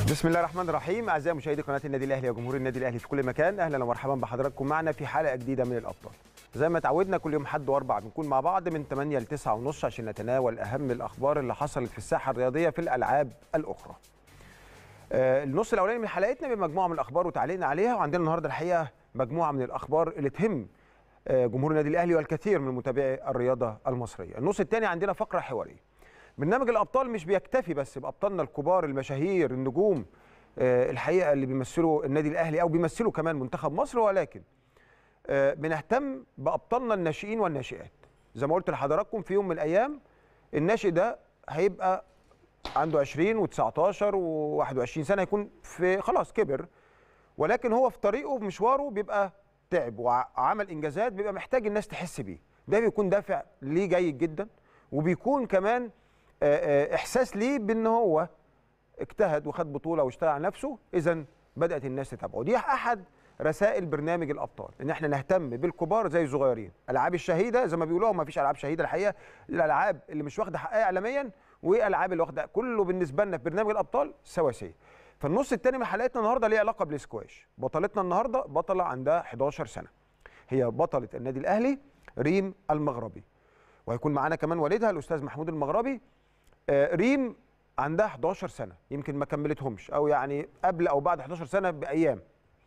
بسم الله الرحمن الرحيم اعزائي مشاهدي قناه النادي الاهلي وجمهور النادي الاهلي في كل مكان اهلا ومرحبا بحضراتكم معنا في حلقه جديده من الابطال زي ما تعودنا كل يوم حد واربع بنكون مع بعض من 8 ل 9 ونص عشان نتناول اهم الاخبار اللي حصلت في الساحه الرياضيه في الالعاب الاخرى آه، النص الاولاني من حلقتنا بمجموعه من الاخبار وتعليقنا عليها وعندنا النهارده الحقيقه مجموعه من الاخبار اللي تهم آه، جمهور النادي الاهلي والكثير من متابعي الرياضه المصريه النص الثاني عندنا فقره حواريه برنامج الابطال مش بيكتفي بس بابطالنا الكبار المشاهير النجوم آه، الحقيقه اللي بيمثلوا النادي الاهلي او بيمثلوا كمان منتخب مصر ولكن آه، بنهتم بابطالنا الناشئين والناشئات زي ما قلت لحضراتكم في يوم من الايام الناشئ ده هيبقى عنده 20 و19 و21 سنه هيكون في خلاص كبر ولكن هو في طريقه في مشواره بيبقى تعب وعمل انجازات بيبقى محتاج الناس تحس بيه ده بيكون دافع ليه جيد جدا وبيكون كمان آه، آه، احساس ليه بان هو اجتهد وخد بطوله واشتغل على نفسه اذا بدات الناس تتابعه دي احد رسائل برنامج الابطال ان احنا نهتم بالكبار زي الصغيرين الالعاب الشهيده زي ما بيقولوا ما فيش العاب شهيده الحقيقه الالعاب اللي مش واخده حقها اعلاميا والالعاب اللي واخده كله بالنسبه لنا في برنامج الابطال سواسيه فالنص الثاني من حلقتنا النهارده ليه علاقه بالسكواش بطلتنا النهارده بطله عندها 11 سنه هي بطله النادي الاهلي ريم المغربي وهيكون معانا كمان والدها الاستاذ محمود المغربي آه، ريم عندها 11 سنه يمكن ما كملتهمش او يعني قبل او بعد 11 سنه بايام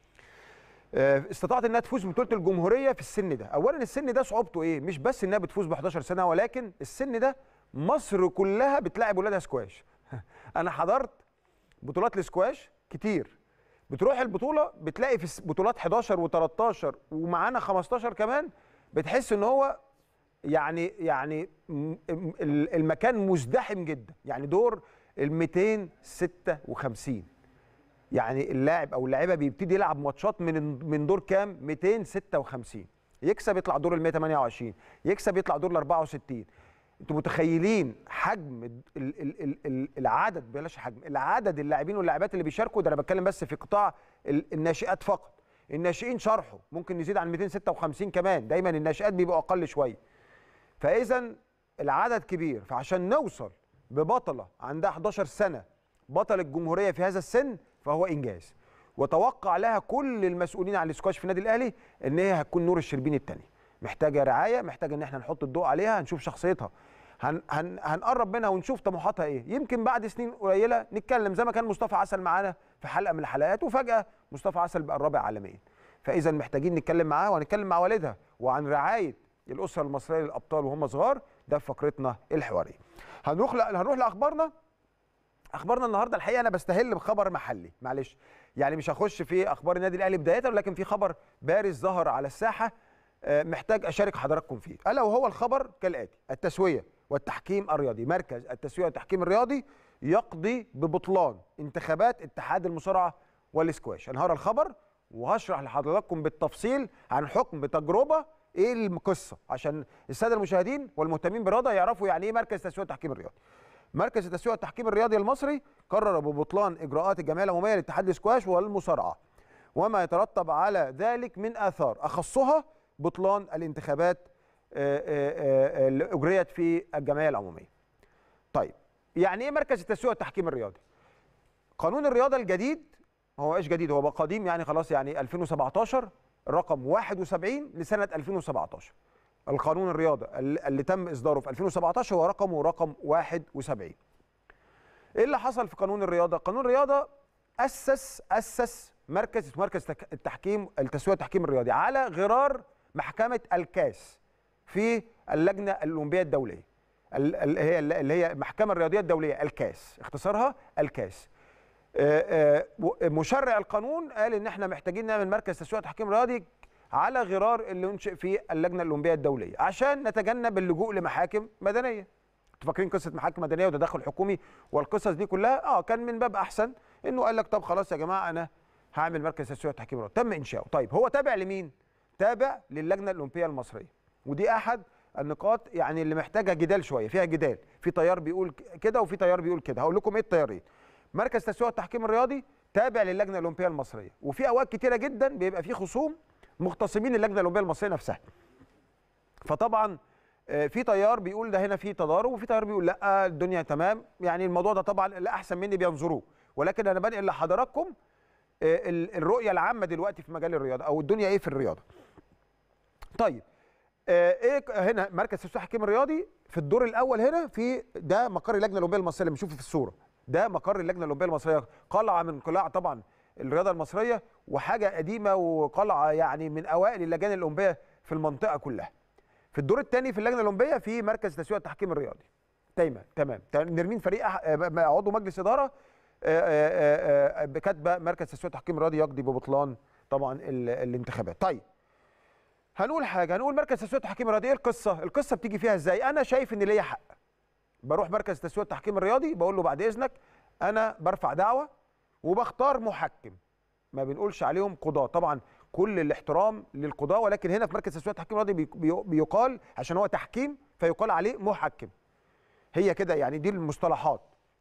آه، استطاعت انها تفوز ببطوله الجمهوريه في السن ده اولا السن ده صعوبته ايه مش بس انها بتفوز ب 11 سنه ولكن السن ده مصر كلها بتلاعب ولادها سكواش انا حضرت بطولات السكواش كتير بتروح البطوله بتلاقي في الس- بطولات 11 و13 ومعانا 15 كمان بتحس ان هو يعني يعني م- م- ال- المكان مزدحم جدا يعني دور ال 256 يعني اللاعب او اللاعيبه بيبتدي يلعب ماتشات من من دور كام 256 يكسب يطلع دور ال 128 يكسب يطلع دور ال 64 انتوا متخيلين حجم ال- ال- ال- ال- العدد بلاش حجم العدد اللاعبين واللاعبات اللي بيشاركوا ده انا بتكلم بس في قطاع ال- الناشئات فقط الناشئين شرحه ممكن يزيد عن 256 كمان دايما الناشئات بيبقوا اقل شويه فاذا العدد كبير فعشان نوصل ببطله عندها 11 سنه بطل الجمهوريه في هذا السن فهو انجاز وتوقع لها كل المسؤولين عن الاسكواش في النادي الاهلي ان هي هتكون نور الشربيني الثاني محتاجه رعايه محتاجه ان احنا نحط الضوء عليها هنشوف شخصيتها هن هن هنقرب منها ونشوف طموحاتها ايه يمكن بعد سنين قليله نتكلم زي ما كان مصطفى عسل معانا في حلقه من الحلقات وفجاه مصطفى عسل بقى الرابع عالميا فاذا محتاجين نتكلم معاها وهنتكلم مع والدها وعن رعايه الاسره المصريه للابطال وهم صغار ده في فقرتنا الحواريه هنروح ل... هنروح لاخبارنا اخبارنا النهارده الحقيقه انا بستهل بخبر محلي معلش يعني مش هخش في اخبار النادي الاهلي بدايه ولكن في خبر بارز ظهر على الساحه آه، محتاج اشارك حضراتكم فيه الا وهو الخبر كالاتي التسويه والتحكيم الرياضي مركز التسويه والتحكيم الرياضي يقضي ببطلان انتخابات اتحاد المصارعه والسكواش انا هقرا الخبر وهشرح لحضراتكم بالتفصيل عن حكم بتجربه ايه القصه عشان الساده المشاهدين والمهتمين بالرياضه يعرفوا يعني ايه مركز التسويه والتحكيم الرياضي مركز التسويق والتحكيم الرياضي المصري قرر ببطلان اجراءات الجمعيه العموميه لاتحاد الاسكواش والمصارعه وما يترتب على ذلك من اثار اخصها بطلان الانتخابات آه، آه، آه، اللي اجريت في الجمعيه العموميه. طيب يعني ايه مركز التسويق والتحكيم الرياضي؟ قانون الرياضه الجديد هو ايش جديد هو بقى قديم يعني خلاص يعني 2017 الرقم 71 لسنه 2017 القانون الرياضه اللي اللي تم اصداره في 2017 هو رقمه رقم 71 ايه اللي حصل في قانون الرياضه قانون الرياضه اسس اسس مركز اسمه مركز تك- التحكيم التسويه والتحكيم الرياضي على غرار محكمه الكاس في اللجنه الاولمبيه الدوليه ال- ال- هي اللي هي المحكمه الرياضيه الدوليه الكاس اختصارها الكاس آه، آه، و- مشرع القانون قال ان احنا محتاجين نعمل مركز تسويق تحكيم رياضي على غرار اللي ينشئ في اللجنه الاولمبيه الدوليه عشان نتجنب اللجوء لمحاكم مدنيه انتوا فاكرين قصه محاكم مدنيه وتدخل حكومي والقصص دي كلها اه كان من باب احسن انه قال لك طب خلاص يا جماعه انا هعمل مركز تسويق تحكيم رياضي تم انشاؤه طيب هو تابع لمين تابع للجنه الاولمبيه المصريه ودي احد النقاط يعني اللي محتاجه جدال شويه فيها جدال في تيار بيقول ك- كده وفي تيار بيقول كده هقول لكم ايه التيارين مركز تسويق التحكيم الرياضي تابع للجنه الاولمبيه المصريه وفي اوقات كتيره جدا بيبقى في خصوم مختصمين اللجنه الاولمبيه المصريه نفسها فطبعا آه، في تيار بيقول ده هنا في تضارب وفي تيار بيقول لا الدنيا تمام يعني الموضوع ده طبعا اللي احسن مني بينظروه ولكن انا بنقل لحضراتكم آه، ال- الرؤيه العامه دلوقتي في مجال الرياضه او الدنيا ايه في الرياضه طيب آه، ايه ك- هنا مركز تسويق الحكيم الرياضي في الدور الاول هنا في ده مقر اللجنه الاولمبيه المصريه اللي بنشوفه في الصوره ده مقر اللجنه الاولمبيه المصريه قلعه من قلاع طبعا الرياضه المصريه وحاجه قديمه وقلعه يعني من اوائل اللجان الاولمبيه في المنطقه كلها في الدور الثاني في اللجنه الاولمبيه في مركز تسويق التحكيم الرياضي تمام تمام تمام. نرمين فريق أح- آه، م- عضو مجلس اداره آه، آه، آه، آه، كاتبه مركز تسويق التحكيم الرياضي يقضي ببطلان طبعا ال- الانتخابات طيب هنقول حاجه هنقول مركز تسويق التحكيم الرياضي ايه القصه القصه بتيجي فيها ازاي انا شايف ان ليا حق بروح مركز تسويق التحكيم الرياضي بقول له بعد اذنك انا برفع دعوه وبختار محكم ما بنقولش عليهم قضاه طبعا كل الاحترام للقضاه ولكن هنا في مركز تسويق التحكيم الرياضي بي- بي- بيقال عشان هو تحكيم فيقال عليه محكم هي كده يعني دي المصطلحات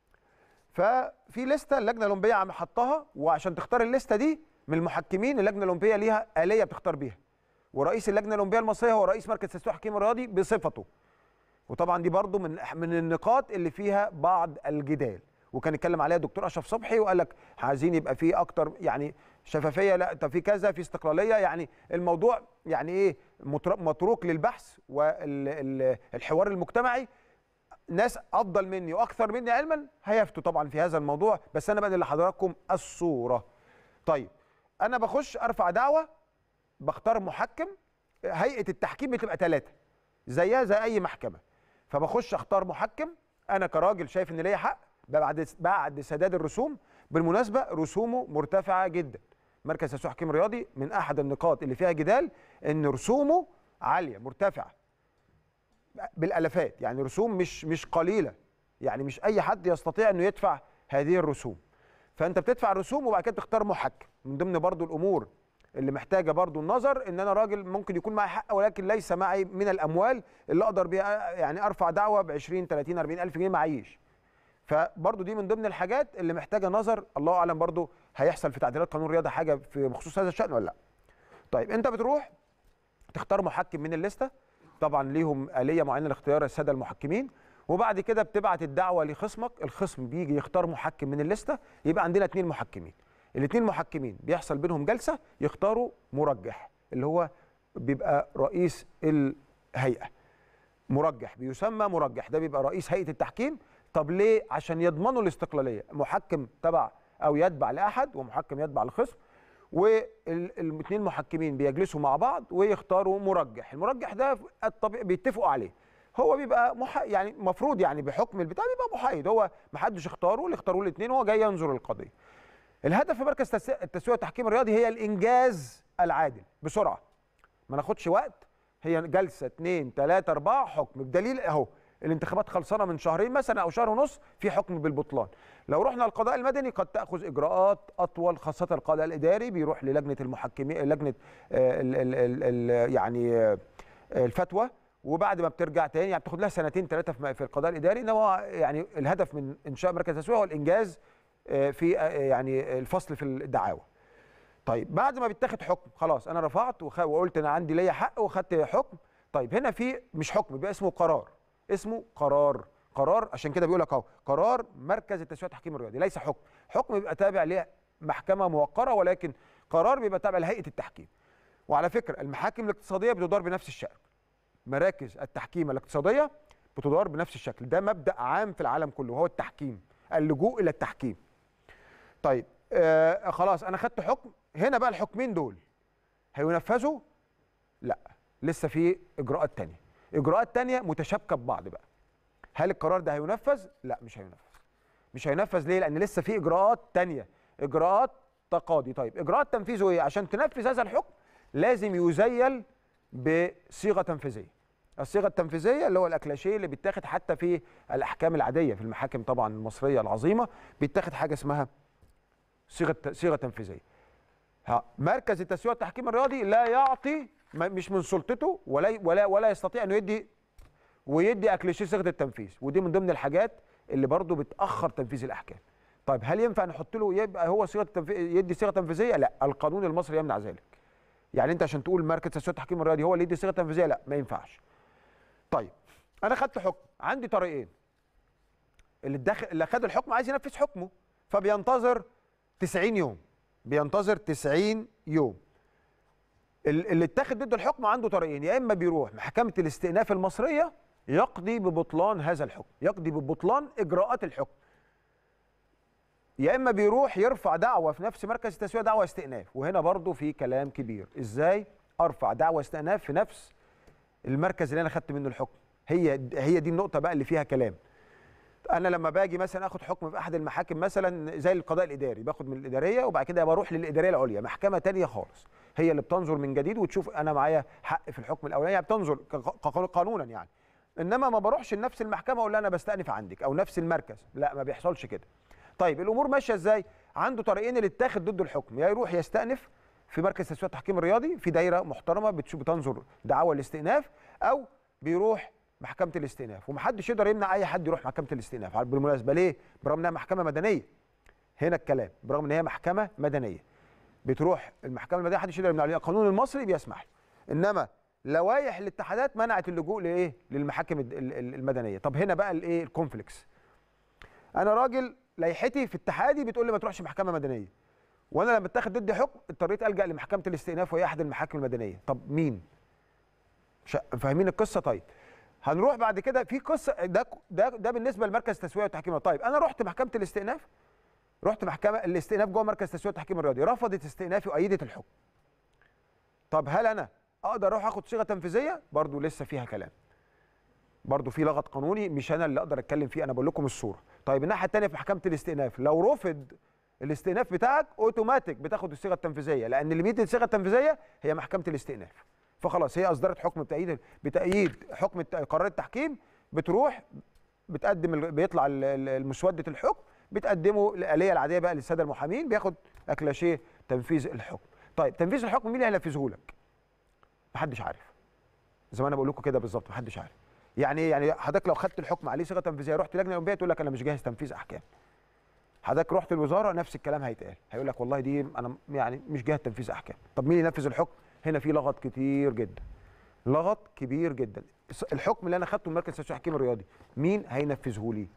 ففي لسته اللجنه الاولمبيه عم حطها وعشان تختار الليسته دي من المحكمين اللجنه الاولمبيه ليها اليه بتختار بيها ورئيس اللجنه الاولمبيه المصريه هو رئيس مركز تسويق الحكيم الرياضي بصفته وطبعا دي برضو من من النقاط اللي فيها بعض الجدال وكان اتكلم عليها الدكتور اشرف صبحي وقال لك عايزين يبقى في اكتر يعني شفافيه لا طب في كذا في استقلاليه يعني الموضوع يعني ايه متر- متروك للبحث والحوار المجتمعي ناس افضل مني واكثر مني علما هيفتوا طبعا في هذا الموضوع بس انا بنقل لحضراتكم الصوره طيب انا بخش ارفع دعوه بختار محكم هيئه التحكيم بتبقى ثلاثه زيها زي اي محكمه فبخش اختار محكم انا كراجل شايف ان ليا حق بعد بعد سداد الرسوم بالمناسبه رسومه مرتفعه جدا مركز تسويق حكيم رياضي من احد النقاط اللي فيها جدال ان رسومه عاليه مرتفعه بالالافات يعني رسوم مش مش قليله يعني مش اي حد يستطيع انه يدفع هذه الرسوم فانت بتدفع الرسوم وبعد كده تختار محكم من ضمن برضو الامور اللي محتاجه برضو النظر ان انا راجل ممكن يكون معي حق ولكن ليس معي من الاموال اللي اقدر بيها يعني ارفع دعوه ب 20 30 40 الف جنيه معيش فبرضو دي من ضمن الحاجات اللي محتاجه نظر الله اعلم برضو هيحصل في تعديلات قانون الرياضه حاجه في بخصوص هذا الشان ولا لا طيب انت بتروح تختار محكم من الليسته طبعا ليهم آلية معينة لاختيار السادة المحكمين وبعد كده بتبعت الدعوة لخصمك الخصم بيجي يختار محكم من الليستة يبقى عندنا اتنين محكمين الاتنين محكمين بيحصل بينهم جلسة يختاروا مرجح اللي هو بيبقى رئيس الهيئة مرجح بيسمى مرجح ده بيبقى رئيس هيئة التحكيم طب ليه عشان يضمنوا الاستقلالية محكم تبع أو يتبع لأحد ومحكم يتبع لخصم والاثنين محكمين بيجلسوا مع بعض ويختاروا مرجح المرجح ده الطبيعي بيتفقوا عليه هو بيبقى مح... يعني المفروض يعني بحكم البتاع بيبقى محايد هو ما حدش اختاره اللي اختاروه الاثنين هو جاي ينظر القضيه الهدف في مركز تس- التسويق والتحكيم الرياضي هي الانجاز العادل بسرعه ما ناخدش وقت هي جلسه اثنين ثلاثه اربعه حكم بدليل اهو الانتخابات خلصانه من شهرين مثلا او شهر ونص في حكم بالبطلان لو رحنا القضاء المدني قد تاخذ اجراءات اطول خاصه القضاء الاداري بيروح للجنه المحكمين لجنه آه، ال ال ال ال يعني آه، الفتوى وبعد ما بترجع تاني يعني بتاخد لها سنتين ثلاثه في في القضاء الاداري انما هو يعني الهدف من انشاء مركز التسويق هو الانجاز آه، في آه، يعني الفصل في الدعاوى طيب بعد ما بيتاخد حكم خلاص انا رفعت وخ- وقلت انا عندي ليا حق وخدت حكم طيب هنا في مش حكم بيبقى اسمه قرار اسمه قرار قرار عشان كده بيقول لك اهو قرار مركز التسويق التحكيم الرياضي ليس حكم حكم بيبقى تابع لمحكمه موقره ولكن قرار بيبقى تابع لهيئه التحكيم وعلى فكره المحاكم الاقتصاديه بتدار بنفس الشكل مراكز التحكيم الاقتصاديه بتدار بنفس الشكل ده مبدا عام في العالم كله وهو التحكيم اللجوء الى التحكيم طيب آه خلاص انا خدت حكم هنا بقى الحكمين دول هينفذوا لا لسه في اجراءات تانية اجراءات تانية متشابكه ببعض بقى هل القرار ده هينفذ لا مش هينفذ مش هينفذ ليه لان لسه في اجراءات تانية اجراءات تقاضي طيب اجراءات تنفيذه ايه عشان تنفذ هذا الحكم لازم يزيل بصيغه تنفيذيه الصيغه التنفيذيه اللي هو الاكلاشيه اللي بيتاخد حتى في الاحكام العاديه في المحاكم طبعا المصريه العظيمه بيتاخد حاجه اسمها صيغه صيغه تنفيذيه ها مركز التسويق والتحكيم الرياضي لا يعطي ما- مش من سلطته ولا ولا ولا يستطيع انه يدي ويدي اكليشيه صيغه التنفيذ ودي من ضمن الحاجات اللي برضو بتاخر تنفيذ الاحكام طيب هل ينفع نحط له يبقى هو صيغه التنفيذ يدي صيغه تنفيذيه لا القانون المصري يمنع ذلك يعني انت عشان تقول مركز تسويق التحكيم الرياضي هو اللي يدي صيغه تنفيذيه لا ما ينفعش طيب انا خدت حكم عندي طريقين اللي داخل اللي خد الحكم عايز ينفذ حكمه فبينتظر 90 يوم بينتظر 90 يوم ال- اللي اتخذ ضده الحكم عنده طريقين يا اما بيروح محكمه الاستئناف المصريه يقضي ببطلان هذا الحكم يقضي ببطلان اجراءات الحكم يا اما بيروح يرفع دعوه في نفس مركز التسويه دعوه استئناف وهنا برضو في كلام كبير ازاي ارفع دعوه استئناف في نفس المركز اللي انا خدت منه الحكم هي هي دي النقطه بقى اللي فيها كلام انا لما باجي مثلا اخد حكم في احد المحاكم مثلا زي القضاء الاداري باخد من الاداريه وبعد كده بروح للاداريه العليا محكمه تانية خالص هي اللي بتنظر من جديد وتشوف انا معايا حق في الحكم الاولاني يعني بتنظر ك- ق- قانونا يعني انما ما بروحش لنفس المحكمه اقول لها انا بستأنف عندك او نفس المركز لا ما بيحصلش كده طيب الامور ماشيه ازاي عنده طريقين اللي اتاخد ضده الحكم يا يروح يستأنف في مركز تسويه التحكيم الرياضي في دايره محترمه بتشوف بتنظر دعوى الاستئناف او بيروح محكمه الاستئناف ومحدش يقدر يمنع اي حد يروح محكمه الاستئناف بالمناسبه ليه برغم انها محكمه مدنيه هنا الكلام برغم ان هي محكمه مدنيه بتروح المحكمه المدنيه محدش يقدر يمنع لأن القانون المصري بيسمح له انما لوائح الاتحادات منعت اللجوء لايه للمحاكم الد- ال- ال- المدنيه طب هنا بقى الايه الكونفليكس انا راجل لائحتي في اتحادي بتقول لي ما تروحش محكمه مدنيه وانا لما اتاخد ضدي حكم اضطريت الجا لمحكمه الاستئناف وهي احد المحاكم المدنيه طب مين شا- فاهمين القصه طيب هنروح بعد كده في قصه ده ده ده بالنسبه لمركز تسويه والتحكيم طيب انا رحت محكمه الاستئناف رحت محكمه الاستئناف جوه مركز تسويه والتحكيم الرياضي رفضت استئنافي وايدت الحكم طب هل انا اقدر اروح اخد صيغه تنفيذيه برضو لسه فيها كلام برضو في لغط قانوني مش انا اللي اقدر اتكلم فيه انا بقول لكم الصوره طيب الناحيه الثانيه في محكمه الاستئناف لو رفض الاستئناف بتاعك اوتوماتيك بتاخد الصيغه التنفيذيه لان اللي بيدي الصيغه التنفيذيه هي محكمه الاستئناف فخلاص هي اصدرت حكم بتأييد بتأييد حكم الت- قرار التحكيم بتروح بتقدم ال- بيطلع ال- ال- المسوده الحكم بتقدمه الآلية العادية بقى للسادة المحامين بياخد أكلاشيه تنفيذ الحكم طيب تنفيذ الحكم مين اللي هينفذه لك محدش عارف زي ما انا بقول لكم كده بالظبط محدش عارف يعني إيه؟ يعني حضرتك لو خدت الحكم عليه صيغه تنفيذيه رحت لجنه اولمبيه تقول لك انا مش جاهز تنفيذ احكام حضرتك رحت الوزاره نفس الكلام هيتقال هيقول لك والله دي انا يعني مش جاهز تنفيذ احكام طب مين ينفذ الحكم هنا في لغط كتير جدا لغط كبير جدا الحكم اللي انا خدته من مركز التحكيم الرياضي مين هينفذه لي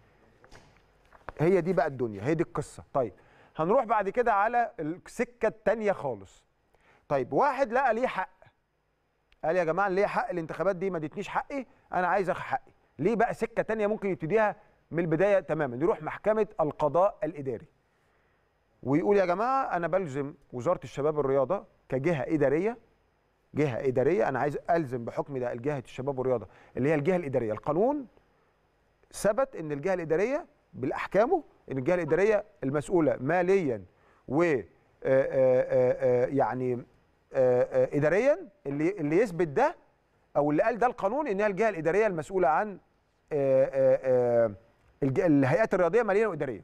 هي دي بقى الدنيا هي دي القصه طيب هنروح بعد كده على السكه الثانيه خالص طيب واحد لقى ليه حق قال يا جماعه ليه حق الانتخابات دي ما ادتنيش حقي انا عايز اخد حقي ليه بقى سكه تانية ممكن يبتديها من البدايه تماما يروح محكمه القضاء الاداري ويقول يا جماعه انا بلزم وزاره الشباب والرياضه كجهه اداريه جهه اداريه انا عايز الزم بحكم ده الجهه الشباب والرياضه اللي هي الجهه الاداريه القانون ثبت ان الجهه الاداريه بالاحكامه ان الجهه الاداريه المسؤوله ماليا و آه، آه، آه، يعني آه، آه، اداريا اللي اللي يثبت ده او اللي قال ده القانون ان هي الجهه الاداريه المسؤوله عن آه، آه، آه، الج- الهيئات الرياضيه ماليا واداريا.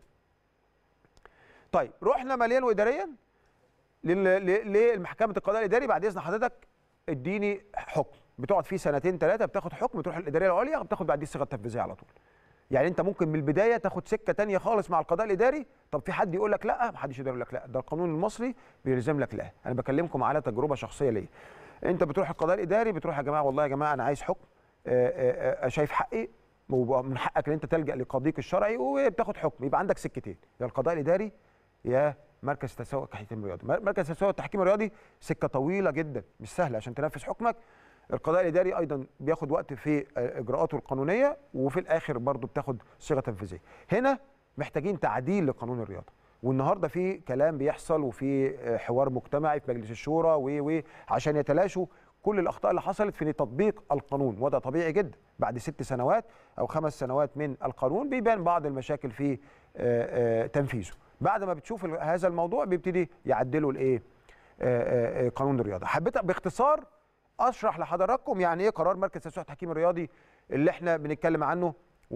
طيب رحنا ماليا واداريا لل- ل- للمحكمه القضاء الاداري بعد اذن حضرتك اديني حكم بتقعد فيه سنتين ثلاثه بتاخد حكم تروح الاداريه العليا بتاخد بعديه الصيغه التنفيذيه على طول. يعني انت ممكن من البدايه تاخد سكه تانية خالص مع القضاء الاداري طب في حد يقول لك لا محدش يقدر يقول لك لا ده القانون المصري بيلزم لك لا انا بكلمكم على تجربه شخصيه ليا انت بتروح القضاء الاداري بتروح يا جماعه والله يا جماعه انا عايز حكم آه، آه، آه، شايف حقي ومن حقك ان انت تلجا لقاضيك الشرعي وبتاخد حكم يبقى عندك سكتين يا القضاء الاداري يا مركز تسويق التحكيم الرياضي مر- مركز تسويق التحكيم الرياضي سكه طويله جدا مش سهله عشان تنفذ حكمك القضاء الاداري ايضا بياخد وقت في آه، اجراءاته القانونيه وفي الاخر برضه بتاخد صيغه تنفيذيه هنا محتاجين تعديل لقانون الرياضه والنهارده في كلام بيحصل وفي آه، حوار مجتمعي في مجلس الشورى و و عشان يتلاشوا كل الاخطاء اللي حصلت في تطبيق القانون وده طبيعي جدا بعد ست سنوات او خمس سنوات من القانون بيبان بعض المشاكل في آه، آه، تنفيذه بعد ما بتشوف ال- هذا الموضوع بيبتدي يعدلوا الايه آه، آه، قانون الرياضه حبيت باختصار اشرح لحضراتكم يعني ايه قرار مركز تسويق التحكيم الرياضي اللي احنا بنتكلم عنه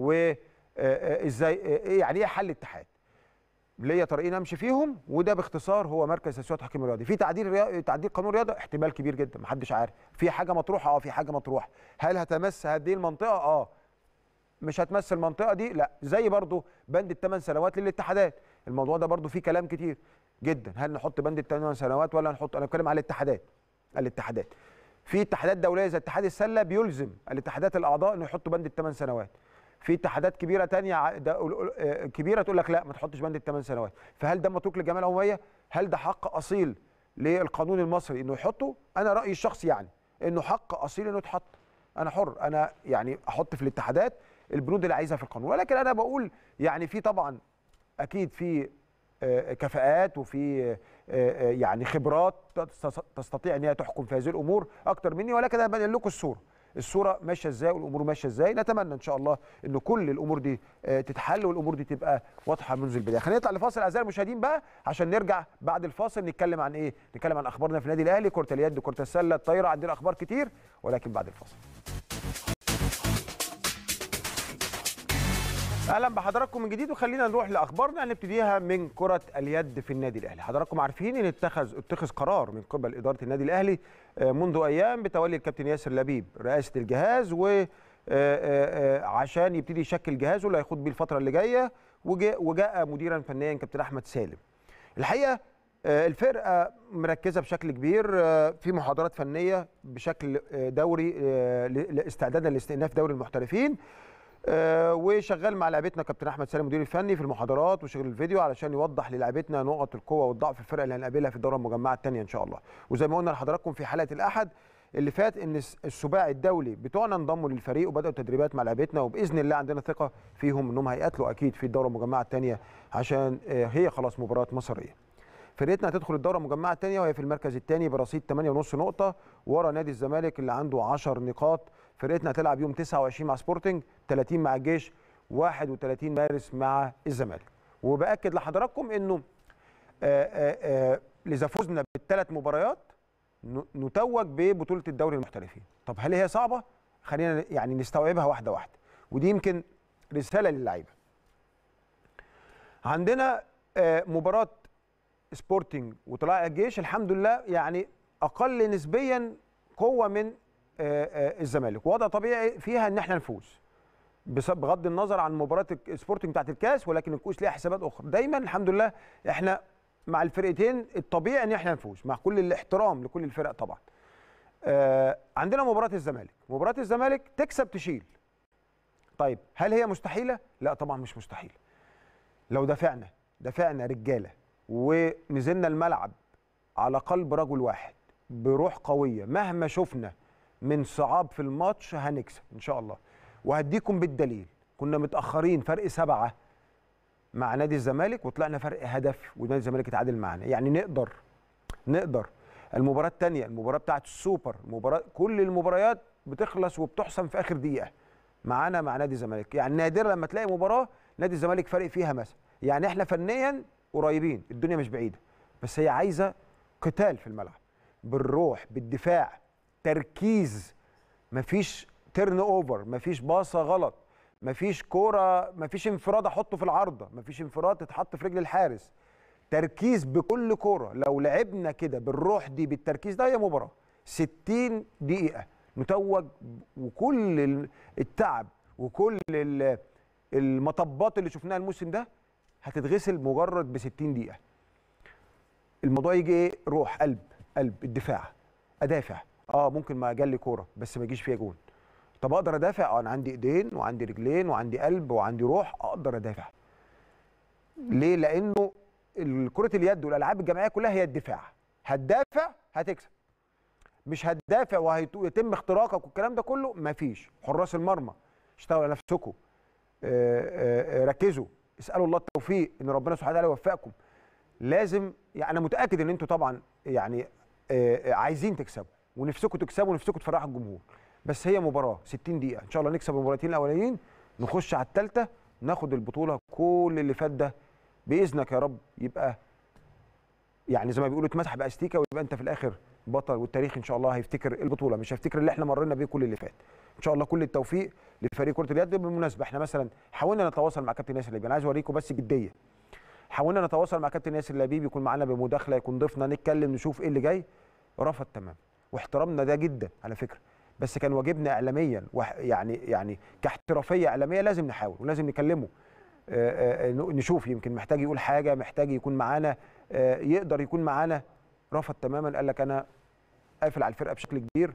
وازاي ايه يعني ايه حل اتحاد ليا طريقين امشي فيهم وده باختصار هو مركز تسويق التحكيم الرياضي في تعديل ريا... تعديل قانون الرياضه احتمال كبير جدا محدش عارف في حاجه مطروحه اه في حاجه مطروحه هل هتمس هذه المنطقه اه مش هتمس المنطقه دي لا زي برضو بند الثمان سنوات للاتحادات الموضوع ده برضو فيه كلام كتير جدا هل نحط بند الثمان سنوات ولا نحط انا بتكلم على الاتحادات الاتحادات في اتحادات دوليه زي اتحاد السله بيلزم الاتحادات الاعضاء انه يحطوا بند الثمان سنوات في اتحادات كبيره تانية كبيره تقول لك لا ما تحطش بند الثمان سنوات فهل ده متروك للجمعيه العموميه هل ده حق اصيل للقانون المصري انه يحطه انا رايي الشخصي يعني انه حق اصيل انه يتحط انا حر انا يعني احط في الاتحادات البنود اللي عايزها في القانون ولكن انا بقول يعني في طبعا اكيد في كفاءات وفي يعني خبرات تستطيع ان هي تحكم في هذه الامور اكتر مني ولكن انا بنقل لكم الصوره الصوره ماشيه ازاي والامور ماشيه ازاي نتمنى ان شاء الله ان كل الامور دي تتحل والامور دي تبقى واضحه منذ البدايه خلينا نطلع لفاصل اعزائي المشاهدين بقى عشان نرجع بعد الفاصل نتكلم عن ايه نتكلم عن اخبارنا في النادي الاهلي كره اليد كره السله الطايره عندنا اخبار كتير ولكن بعد الفاصل اهلا بحضراتكم من جديد وخلينا نروح لاخبارنا نبتديها من كره اليد في النادي الاهلي حضراتكم عارفين ان اتخذ اتخذ قرار من قبل اداره النادي الاهلي منذ ايام بتولي الكابتن ياسر لبيب رئاسه الجهاز و عشان يبتدي يشكل جهازه اللي هيخوض بيه الفتره اللي جايه وجاء مديرا فنيا كابتن احمد سالم الحقيقه الفرقه مركزه بشكل كبير في محاضرات فنيه بشكل دوري استعدادا لاستئناف دوري المحترفين آه وشغال مع لعبتنا كابتن احمد سالم المدير الفني في المحاضرات وشغل الفيديو علشان يوضح للاعبتنا نقط القوه والضعف في الفرق اللي هنقابلها في الدوره المجمعه الثانيه ان شاء الله وزي ما قلنا لحضراتكم في حلقه الاحد اللي فات ان السباعي الدولي بتوعنا انضموا للفريق وبداوا تدريبات مع لعبتنا وباذن الله عندنا ثقه فيهم انهم هيقاتلوا اكيد في الدوره المجمعه الثانيه عشان آه هي خلاص مباراه مصريه فرقتنا هتدخل الدوره المجمعه الثانيه وهي في المركز الثاني برصيد 8.5 نقطه ورا نادي الزمالك اللي عنده 10 نقاط فرقتنا هتلعب يوم 29 مع سبورتنج 30 مع الجيش 31 مارس مع الزمالك وباكد لحضراتكم انه اذا فزنا بالثلاث مباريات نتوج ببطوله الدوري المحترفين طب هل هي صعبه خلينا يعني نستوعبها واحده واحده ودي يمكن رساله للعيبه عندنا مباراه سبورتنج وطلائع الجيش الحمد لله يعني اقل نسبيا قوه من الزمالك وضع طبيعي فيها ان احنا نفوز بغض النظر عن مباراه سبورتنج بتاعت الكاس ولكن الكؤوس ليها حسابات اخرى دايما الحمد لله احنا مع الفرقتين الطبيعي ان احنا نفوز مع كل الاحترام لكل الفرق طبعا آه عندنا مباراه الزمالك مباراه الزمالك تكسب تشيل طيب هل هي مستحيله لا طبعا مش مستحيله لو دافعنا دافعنا رجاله ونزلنا الملعب على قلب رجل واحد بروح قويه مهما شفنا من صعاب في الماتش هنكسب ان شاء الله وهديكم بالدليل كنا متاخرين فرق سبعه مع نادي الزمالك وطلعنا فرق هدف ونادي الزمالك اتعادل معانا يعني نقدر نقدر المباراه الثانيه المباراه بتاعه السوبر المباراه كل المباريات بتخلص وبتحسم في اخر دقيقه معانا مع نادي الزمالك يعني نادرا لما تلاقي مباراه نادي الزمالك فارق فيها مثلا يعني احنا فنيا قريبين الدنيا مش بعيده بس هي عايزه قتال في الملعب بالروح بالدفاع تركيز مفيش تيرن اوفر مفيش باصه غلط مفيش كوره مفيش انفراد احطه في العارضه مفيش انفراد تتحط في رجل الحارس تركيز بكل كوره لو لعبنا كده بالروح دي بالتركيز ده هي مباراه 60 دقيقه نتوج وكل التعب وكل المطبات اللي شفناها الموسم ده هتتغسل مجرد ب 60 دقيقه الموضوع يجي ايه روح قلب قلب الدفاع ادافع اه ممكن ما جالي كوره بس ما يجيش فيها جون طب اقدر ادافع اه انا عندي ايدين وعندي رجلين وعندي قلب وعندي روح اقدر ادافع ليه لانه كره اليد والالعاب الجماعيه كلها هي الدفاع هتدافع هتكسب مش هتدافع وهيتم اختراقك والكلام ده كله مفيش حراس المرمى اشتغلوا على نفسكم ركزوا اسالوا الله التوفيق ان ربنا سبحانه وتعالى يوفقكم لازم يعني انا متاكد ان انتوا طبعا يعني عايزين تكسبوا ونفسكم تكسبوا ونفسكم تفرحوا الجمهور بس هي مباراه 60 دقيقه ان شاء الله نكسب المباراتين الاولانيين نخش على الثالثه ناخد البطوله كل اللي فات ده باذنك يا رب يبقى يعني زي ما بيقولوا اتمسح باستيكه ويبقى انت في الاخر بطل والتاريخ ان شاء الله هيفتكر البطوله مش هيفتكر اللي احنا مرينا بيه كل اللي فات ان شاء الله كل التوفيق لفريق كره اليد بالمناسبه احنا مثلا حاولنا نتواصل مع كابتن ياسر لبيب انا عايز اوريكم بس جديه حاولنا نتواصل مع كابتن ياسر لبيب يكون معانا بمداخله يكون ضيفنا نتكلم نشوف ايه اللي جاي رفض تمام واحترامنا ده جدا على فكره بس كان واجبنا اعلاميا يعني يعني كاحترافيه اعلاميه لازم نحاول ولازم نكلمه آآ آآ نشوف يمكن محتاج يقول حاجه محتاج يكون معانا يقدر يكون معانا رفض تماما قال لك انا قافل على الفرقه بشكل كبير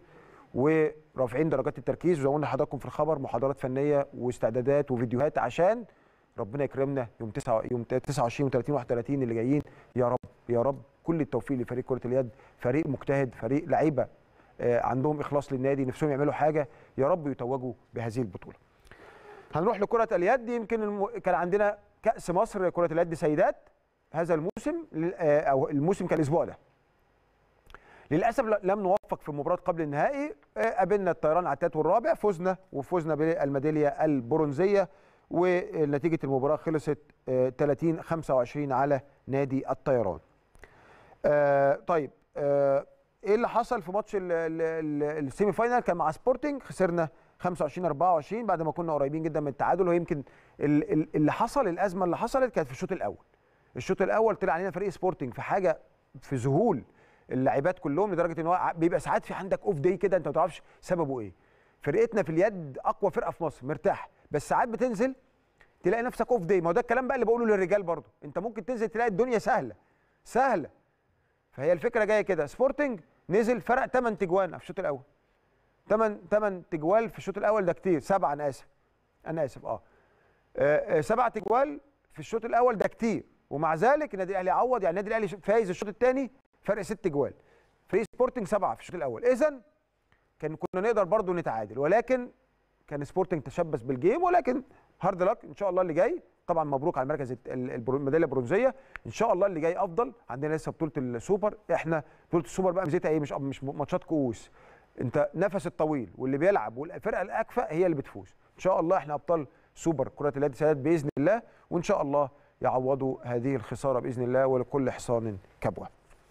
ورافعين درجات التركيز وزي ما قلنا لحضراتكم في الخبر محاضرات فنيه واستعدادات وفيديوهات عشان ربنا يكرمنا يوم 9 يوم 29 و30 31 اللي جايين يا رب يا رب كل التوفيق لفريق كره اليد فريق مجتهد فريق لعيبه آه، عندهم اخلاص للنادي نفسهم يعملوا حاجه يا رب يتوجوا بهذه البطوله هنروح لكره اليد يمكن الم... كان عندنا كاس مصر كره اليد سيدات هذا الموسم آه، او الموسم كان الاسبوع ده للاسف لم نوفق في المباراه قبل النهائي آه، قابلنا الطيران على التالت والرابع فزنا وفزنا بالميداليه البرونزيه ونتيجه المباراه خلصت 30 25 على نادي الطيران. طيب ايه اللي حصل في ماتش السيمي فاينال كان مع سبورتنج خسرنا 25 24 بعد ما كنا قريبين جدا من التعادل ويمكن اللي حصل الازمه اللي حصلت كانت في الشوط الاول الشوط الاول طلع علينا فريق سبورتنج في حاجه في ذهول اللاعبات كلهم لدرجه ان هو بيبقى ساعات في عندك اوف داي كده انت ما تعرفش سببه ايه فرقتنا في اليد اقوى فرقه في مصر مرتاح بس ساعات بتنزل تلاقي نفسك اوف داي ما هو ده الكلام بقى اللي بقوله للرجال برضه انت ممكن تنزل تلاقي الدنيا سهله سهله فهي الفكره جايه كده سبورتنج نزل فرق 8 تجوان في الشوط الاول 8 8 تجوال في الشوط الاول ده كتير سبعه انا اسف انا اسف اه, آه, آه، سبعه تجوال في الشوط الاول ده كتير ومع ذلك النادي الاهلي عوض يعني النادي الاهلي فايز الشوط الثاني فرق ست جوال فري سبورتنج سبعه في الشوط الاول اذا كان كنا نقدر برضو نتعادل ولكن كان سبورتنج تشبث بالجيم ولكن هارد لك ان شاء الله اللي جاي طبعا مبروك على المركز الميداليه البرونزيه ان شاء الله اللي جاي افضل عندنا لسه بطوله السوبر احنا بطوله السوبر بقى ميزتها ايه مش مش ماتشات كؤوس انت نفس الطويل واللي بيلعب والفرقه الاكفأ هي اللي بتفوز ان شاء الله احنا ابطال سوبر كره اليد سادات باذن الله وان شاء الله يعوضوا هذه الخساره باذن الله ولكل حصان كبوه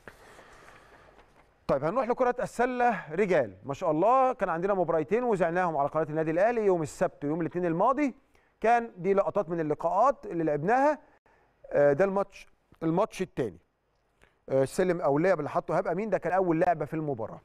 طيب هنروح لكرة السلة رجال ما شاء الله كان عندنا مباراتين وزعناهم على قناة النادي الأهلي يوم السبت ويوم الاثنين الماضي كان دي لقطات من اللقاءات اللي لعبناها آه، ده الماتش الماتش الثاني آه، سلم اوليه اللي حطه هاب امين ده كان اول لعبه في المباراه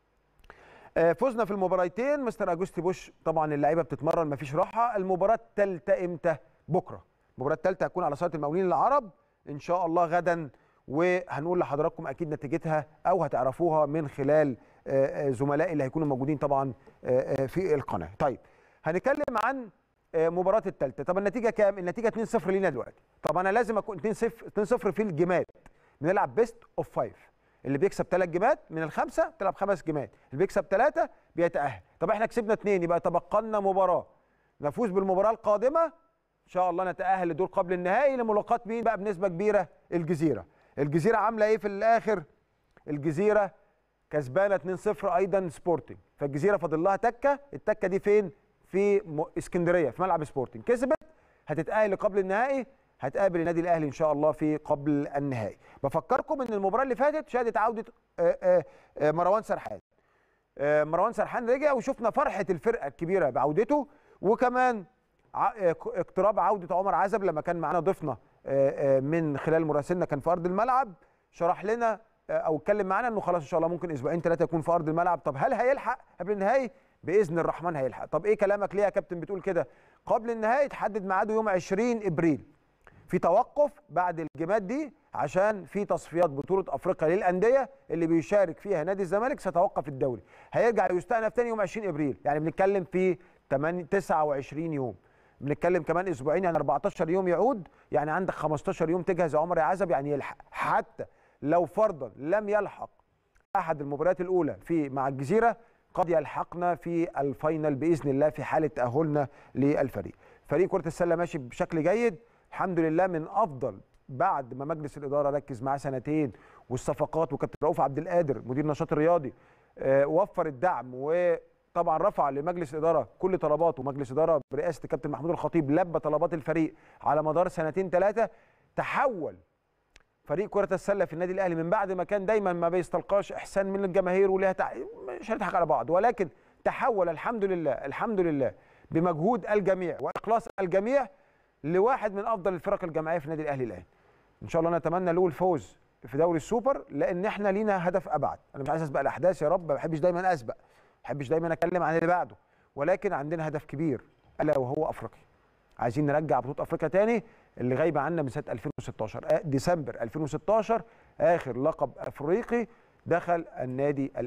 آه، فزنا في المباراتين مستر اجوستي بوش طبعا اللعيبه بتتمرن مفيش راحه المباراه الثالثه امتى بكره المباراه الثالثه هتكون على صاله المقاولين العرب ان شاء الله غدا وهنقول لحضراتكم اكيد نتيجتها او هتعرفوها من خلال زملائي اللي هيكونوا موجودين طبعا في القناه طيب هنتكلم عن آه، مباراه الثالثه طب النتيجه كام النتيجه 2-0 لينا دلوقتي طب انا لازم اكون 2-0 2-0 في الجيمات بنلعب بيست اوف 5 اللي بيكسب ثلاث جيمات من الخمسه تلعب خمس جيمات اللي بيكسب ثلاثه بيتاهل طب احنا كسبنا اثنين يبقى تبقى لنا مباراه نفوز بالمباراه القادمه ان شاء الله نتاهل لدور قبل النهائي لملاقاه مين بقى بنسبه كبيره الجزيره الجزيره عامله ايه في الاخر الجزيره كسبانه 2-0 ايضا سبورتنج فالجزيره فاضل لها تكه التكه دي فين في اسكندريه في ملعب سبورتنج كسبت هتتاهل قبل النهائي هتقابل النادي الاهلي ان شاء الله في قبل النهائي بفكركم ان المباراه اللي فاتت شهدت عوده آه، آه، آه، مروان سرحان مروان سرحان رجع وشفنا فرحه الفرقه الكبيره بعودته وكمان اقتراب عوده عمر عزب لما كان معانا ضيفنا من خلال مراسلنا كان في ارض الملعب شرح لنا او اتكلم معانا انه خلاص ان شاء الله ممكن اسبوعين ثلاثه يكون في ارض الملعب طب هل هيلحق قبل النهائي باذن الرحمن هيلحق طب ايه كلامك ليه يا كابتن بتقول كده قبل النهائي تحدد ميعاده يوم 20 ابريل في توقف بعد الجيمات دي عشان في تصفيات بطوله افريقيا للانديه اللي بيشارك فيها نادي الزمالك ستوقف الدوري هيرجع يستأنف تاني يوم 20 ابريل يعني بنتكلم في 8 29 يوم بنتكلم كمان اسبوعين يعني 14 يوم يعود يعني عندك 15 يوم تجهز يا عمر يا عزب يعني يلحق حتى لو فرضا لم يلحق احد المباريات الاولى في مع الجزيره قد يلحقنا في الفاينل باذن الله في حاله تاهلنا للفريق. فريق كره السله ماشي بشكل جيد الحمد لله من افضل بعد ما مجلس الاداره ركز معاه سنتين والصفقات وكابتن رؤوف عبد القادر مدير النشاط الرياضي آه، وفر الدعم وطبعا رفع لمجلس الاداره كل طلباته مجلس اداره برئاسه الكابتن محمود الخطيب لبى طلبات الفريق على مدار سنتين ثلاثه تحول فريق كره السله في النادي الاهلي من بعد ما كان دايما ما بيستلقاش احسان من الجماهير وليها تع... مش هنضحك على بعض ولكن تحول الحمد لله الحمد لله بمجهود الجميع واخلاص الجميع لواحد من افضل الفرق الجماعيه في النادي الاهلي الان ان شاء الله نتمنى له الفوز في دوري السوبر لان احنا لينا هدف ابعد انا مش عايز اسبق الاحداث يا رب ما بحبش دايما اسبق ما بحبش دايما اتكلم عن اللي بعده ولكن عندنا هدف كبير الا وهو افريقيا عايزين نرجع بطوله افريقيا تاني اللي غايبه عنا من سنه 2016 آه، ديسمبر 2016 اخر لقب افريقي دخل النادي الاهلي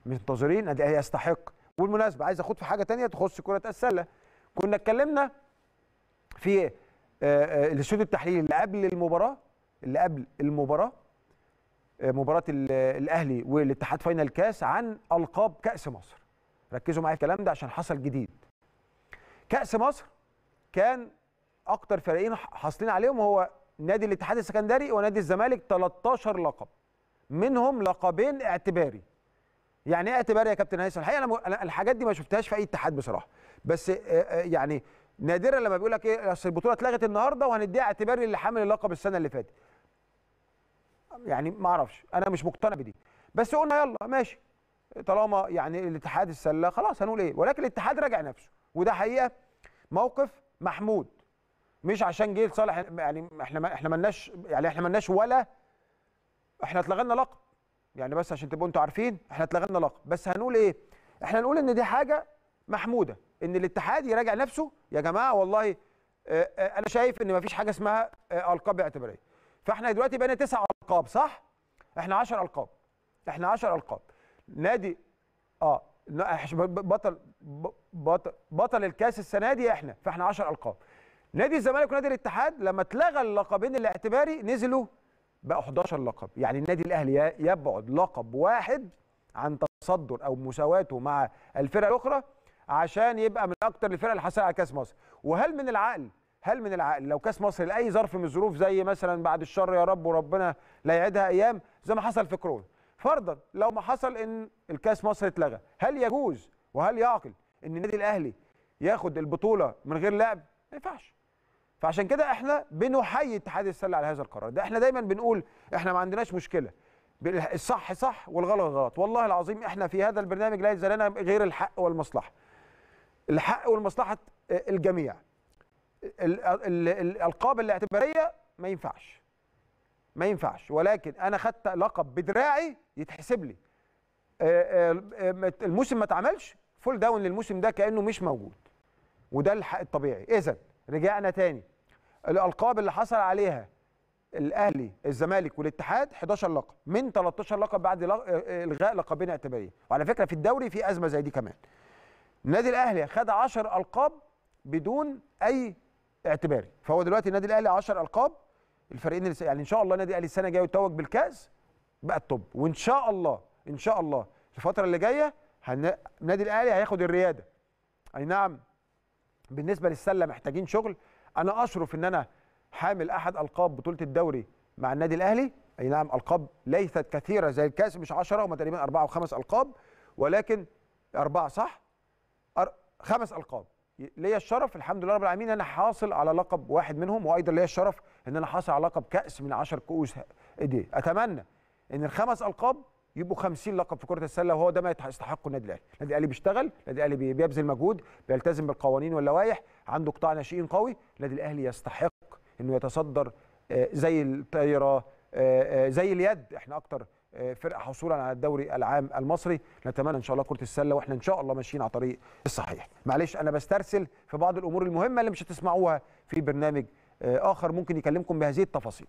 منتظرين النادي الاهلي يستحق والمناسبه عايز اخد في حاجه تانية تخص كره السله كنا اتكلمنا في آه، آه، الاستوديو التحليلي اللي قبل المباراه اللي قبل المباراه آه، مباراه ال- الاهلي والاتحاد فاينل كاس عن القاب كاس مصر ركزوا معايا الكلام ده عشان حصل جديد كاس مصر كان اكتر فريقين حاصلين عليهم هو نادي الاتحاد السكندري ونادي الزمالك 13 لقب منهم لقبين اعتباري يعني ايه اعتباري يا كابتن هيثم الحقيقه انا م- أنا الحاجات دي ما شفتهاش في اي اتحاد بصراحه بس آه، آه، يعني نادرا لما بيقول لك ايه اصل البطوله اتلغت النهارده وهنديها اعتباري اللي حامل اللقب السنه اللي فاتت يعني ما اعرفش انا مش مقتنع بدي بس قلنا يلا ماشي طالما يعني الاتحاد السله خلاص هنقول ايه ولكن الاتحاد راجع نفسه وده حقيقه موقف محمود مش عشان جه لصالح يعني احنا ما احنا مالناش يعني احنا مالناش ولا احنا اتلغينا لقب يعني بس عشان تبقوا انتوا عارفين احنا اتلغينا لقب بس هنقول ايه احنا نقول ان دي حاجه محموده ان الاتحاد يراجع نفسه يا جماعه والله اه اه انا شايف ان مفيش حاجه اسمها اه القاب اعتباريه فاحنا دلوقتي بقينا تسع القاب صح احنا 10 القاب احنا 10 القاب نادي اه لا، إحنا بطل بطل بطل الكاس السنه دي احنا فاحنا 10 القاب نادي الزمالك ونادي الاتحاد لما اتلغى اللقبين الاعتباري نزلوا بقى 11 لقب يعني النادي الاهلي يبعد لقب واحد عن تصدر او مساواته مع الفرق الاخرى عشان يبقى من اكتر الفرق اللي حصل على كاس مصر وهل من العقل هل من العقل لو كاس مصر لاي ظرف من الظروف زي مثلا بعد الشر يا رب وربنا لا يعيدها ايام زي ما حصل في كورونا فرضا لو ما حصل ان الكاس مصر اتلغى هل يجوز وهل يعقل ان النادي الاهلي ياخد البطوله من غير لعب ما ينفعش فعشان كده احنا بنحيي اتحاد السله على هذا القرار ده احنا دايما بنقول احنا ما عندناش مشكله الصح صح والغلط غلط والله العظيم احنا في هذا البرنامج لا يزال لنا غير الحق والمصلحه الحق والمصلحه الجميع ال- ال- الالقاب الاعتباريه ما ينفعش ما ينفعش ولكن انا خدت لقب بدراعي يتحسب لي آه، آه، آه، الموسم ما اتعملش فول داون للموسم ده كانه مش موجود وده الحق الطبيعي اذا رجعنا تاني الالقاب اللي حصل عليها الاهلي الزمالك والاتحاد 11 لقب من 13 لقب بعد لق- آه، الغاء لقبين اعتباريه وعلى فكره في الدوري في ازمه زي دي كمان النادي الاهلي خد 10 القاب بدون اي اعتباري فهو دلوقتي النادي الاهلي 10 القاب الفريقين اللي س- يعني ان شاء الله النادي الاهلي السنه الجايه يتوج بالكاس بقى الطب وان شاء الله ان شاء الله الفتره اللي جايه هن... النادي الاهلي هياخد الرياده اي نعم بالنسبه للسله محتاجين شغل انا اشرف ان انا حامل احد القاب بطوله الدوري مع النادي الاهلي اي نعم القاب ليست كثيره زي الكاس مش 10 هم تقريبا اربعه وخمس القاب ولكن اربعه صح أر... خمس القاب ليا الشرف الحمد لله رب العالمين ان انا حاصل على لقب واحد منهم وايضا ليا الشرف ان انا حاصل على لقب كاس من 10 كؤوس دي اتمنى ان الخمس القاب يبقوا 50 لقب في كره السله وهو ده ما يستحقه النادي الاهلي، النادي الاهلي بيشتغل، النادي الاهلي بي- بيبذل مجهود، بيلتزم بالقوانين واللوائح، عنده قطاع ناشئين قوي، النادي الاهلي يستحق انه يتصدر آه، زي الطايره آه، آه، زي اليد احنا اكتر آه، فرقه حصولا على الدوري العام المصري نتمنى ان شاء الله كره السله واحنا ان شاء الله ماشيين على طريق الصحيح معلش انا بسترسل في بعض الامور المهمه اللي مش هتسمعوها في برنامج آه، اخر ممكن يكلمكم بهذه التفاصيل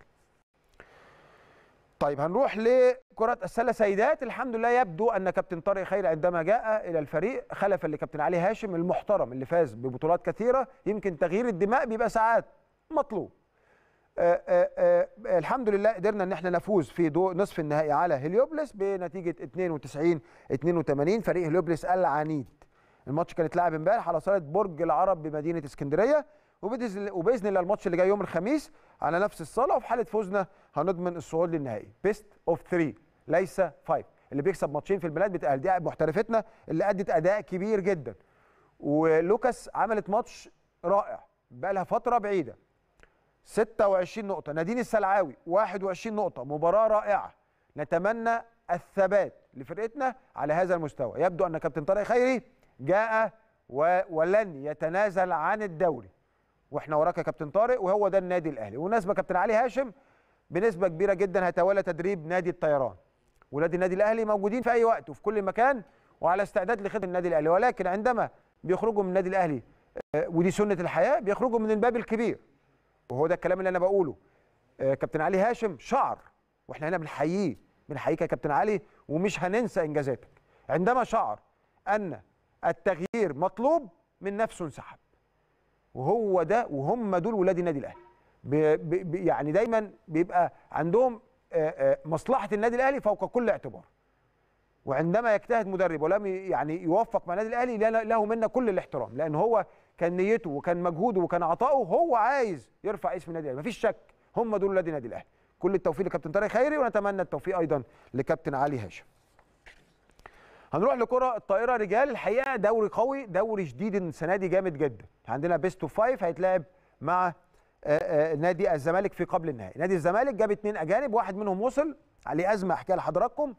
طيب هنروح لكرة السلة سيدات الحمد لله يبدو أن كابتن طارق خير عندما جاء إلى الفريق خلفا لكابتن علي هاشم المحترم اللي فاز ببطولات كثيرة يمكن تغيير الدماء بيبقى ساعات مطلوب آه آه آه الحمد لله قدرنا ان احنا نفوز في دو نصف النهائي على هليوبلس بنتيجه 92 82 فريق هليوبلس العنيد الماتش كان اتلعب امبارح على صاله برج العرب بمدينه اسكندريه وباذن وباذن الله الماتش اللي جاي يوم الخميس على نفس الصاله وفي حاله فوزنا هنضمن الصعود للنهائي بيست اوف 3 ليس 5 اللي بيكسب ماتشين في البلاد بتاهل دي محترفتنا اللي ادت اداء كبير جدا ولوكاس عملت ماتش رائع بقى لها فتره بعيده 26 نقطة نادين السلعاوي 21 نقطة مباراة رائعة نتمنى الثبات لفرقتنا على هذا المستوى يبدو أن كابتن طارق خيري جاء و... ولن يتنازل عن الدوري واحنا وراك يا كابتن طارق وهو ده النادي الاهلي وبالنسبه كابتن علي هاشم بنسبه كبيره جدا هيتولى تدريب نادي الطيران ولاد النادي الاهلي موجودين في اي وقت وفي كل مكان وعلى استعداد لخدمه النادي الاهلي ولكن عندما بيخرجوا من النادي الاهلي آه، ودي سنه الحياه بيخرجوا من الباب الكبير وهو ده الكلام اللي انا بقوله آه، كابتن علي هاشم شعر واحنا هنا بنحييه بنحييك يا كابتن علي ومش هننسى انجازاتك عندما شعر ان التغيير مطلوب من نفسه انسحب وهو ده وهم دول ولاد النادي الاهلي ب- ب- يعني دايما بيبقى عندهم آه، آه، مصلحه النادي الاهلي فوق كل اعتبار وعندما يجتهد مدرب ولم ي- يعني يوفق مع النادي الاهلي لا- له منا كل الاحترام لان هو كان نيته وكان مجهوده وكان عطائه هو عايز يرفع اسم النادي الاهلي مفيش شك هم دول ولاد النادي الاهلي كل التوفيق لكابتن طارق خيري ونتمنى التوفيق ايضا لكابتن علي هاشم هنروح لكره الطائره رجال الحقيقه دوري قوي دوري شديد السنه دي جامد جدا عندنا بيست اوف فايف هيتلعب مع آه، آه، نادي الزمالك في قبل النهائي نادي الزمالك جاب اثنين اجانب واحد منهم وصل عليه ازمه احكيها لحضراتكم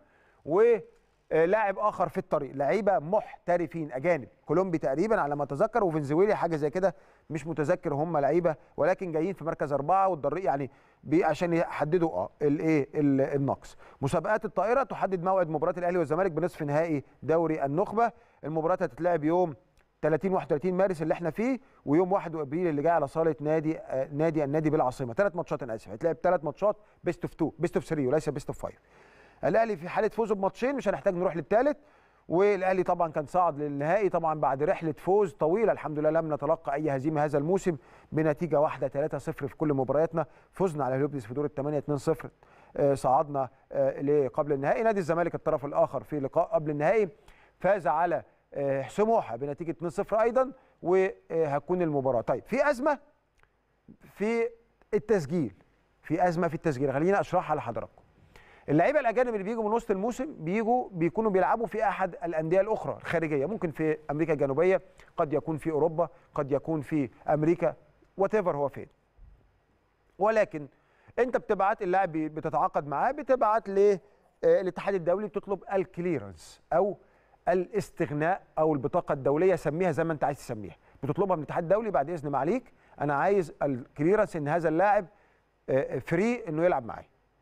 ولاعب اخر في الطريق لعيبه محترفين اجانب كولومبي تقريبا على ما اتذكر وفنزويلي حاجه زي كده مش متذكر هم لعيبه ولكن جايين في مركز اربعه والضريق يعني بي- عشان يحددوا اه الايه ال- النقص مسابقات الطائره تحدد موعد مباراه الاهلي والزمالك بنصف نهائي دوري النخبه المباراه هتتلعب يوم 30 31 مارس اللي احنا فيه ويوم 1 ابريل اللي جاي على صاله نادي آه، نادي النادي بالعاصمه ثلاث ماتشات انا اسف هيتلعب ثلاث ماتشات بيست اوف 2 بيست اوف 3 وليس بيست اوف 5 الاهلي في حاله فوزه بماتشين مش هنحتاج نروح للثالث والاهلي طبعا كان صعد للنهائي طبعا بعد رحله فوز طويله الحمد لله لم نتلقى اي هزيمه هذا الموسم بنتيجه واحده 3-0 في كل مبارياتنا فزنا على هليوبلس في دور الثمانيه 2-0 آه، صعدنا آه، لقبل النهائي نادي الزمالك الطرف الاخر في لقاء قبل النهائي فاز على آه، سموحه بنتيجه 2-0 ايضا وهتكون المباراه طيب في ازمه في التسجيل في ازمه في التسجيل خلينا اشرحها لحضراتكم اللعيبه الاجانب اللي بيجوا من وسط الموسم بيجوا بيكونوا بيلعبوا في احد الانديه الاخرى الخارجيه ممكن في امريكا الجنوبيه قد يكون في اوروبا قد يكون في امريكا وات هو فين ولكن انت بتبعت اللاعب بي- بتتعاقد معاه بتبعت للاتحاد الدولي بتطلب الكليرنس او الاستغناء او البطاقه الدوليه سميها زي ما انت عايز تسميها بتطلبها من الاتحاد الدولي بعد اذن معاليك انا عايز الكليرنس ان هذا اللاعب آه، فري انه يلعب معايا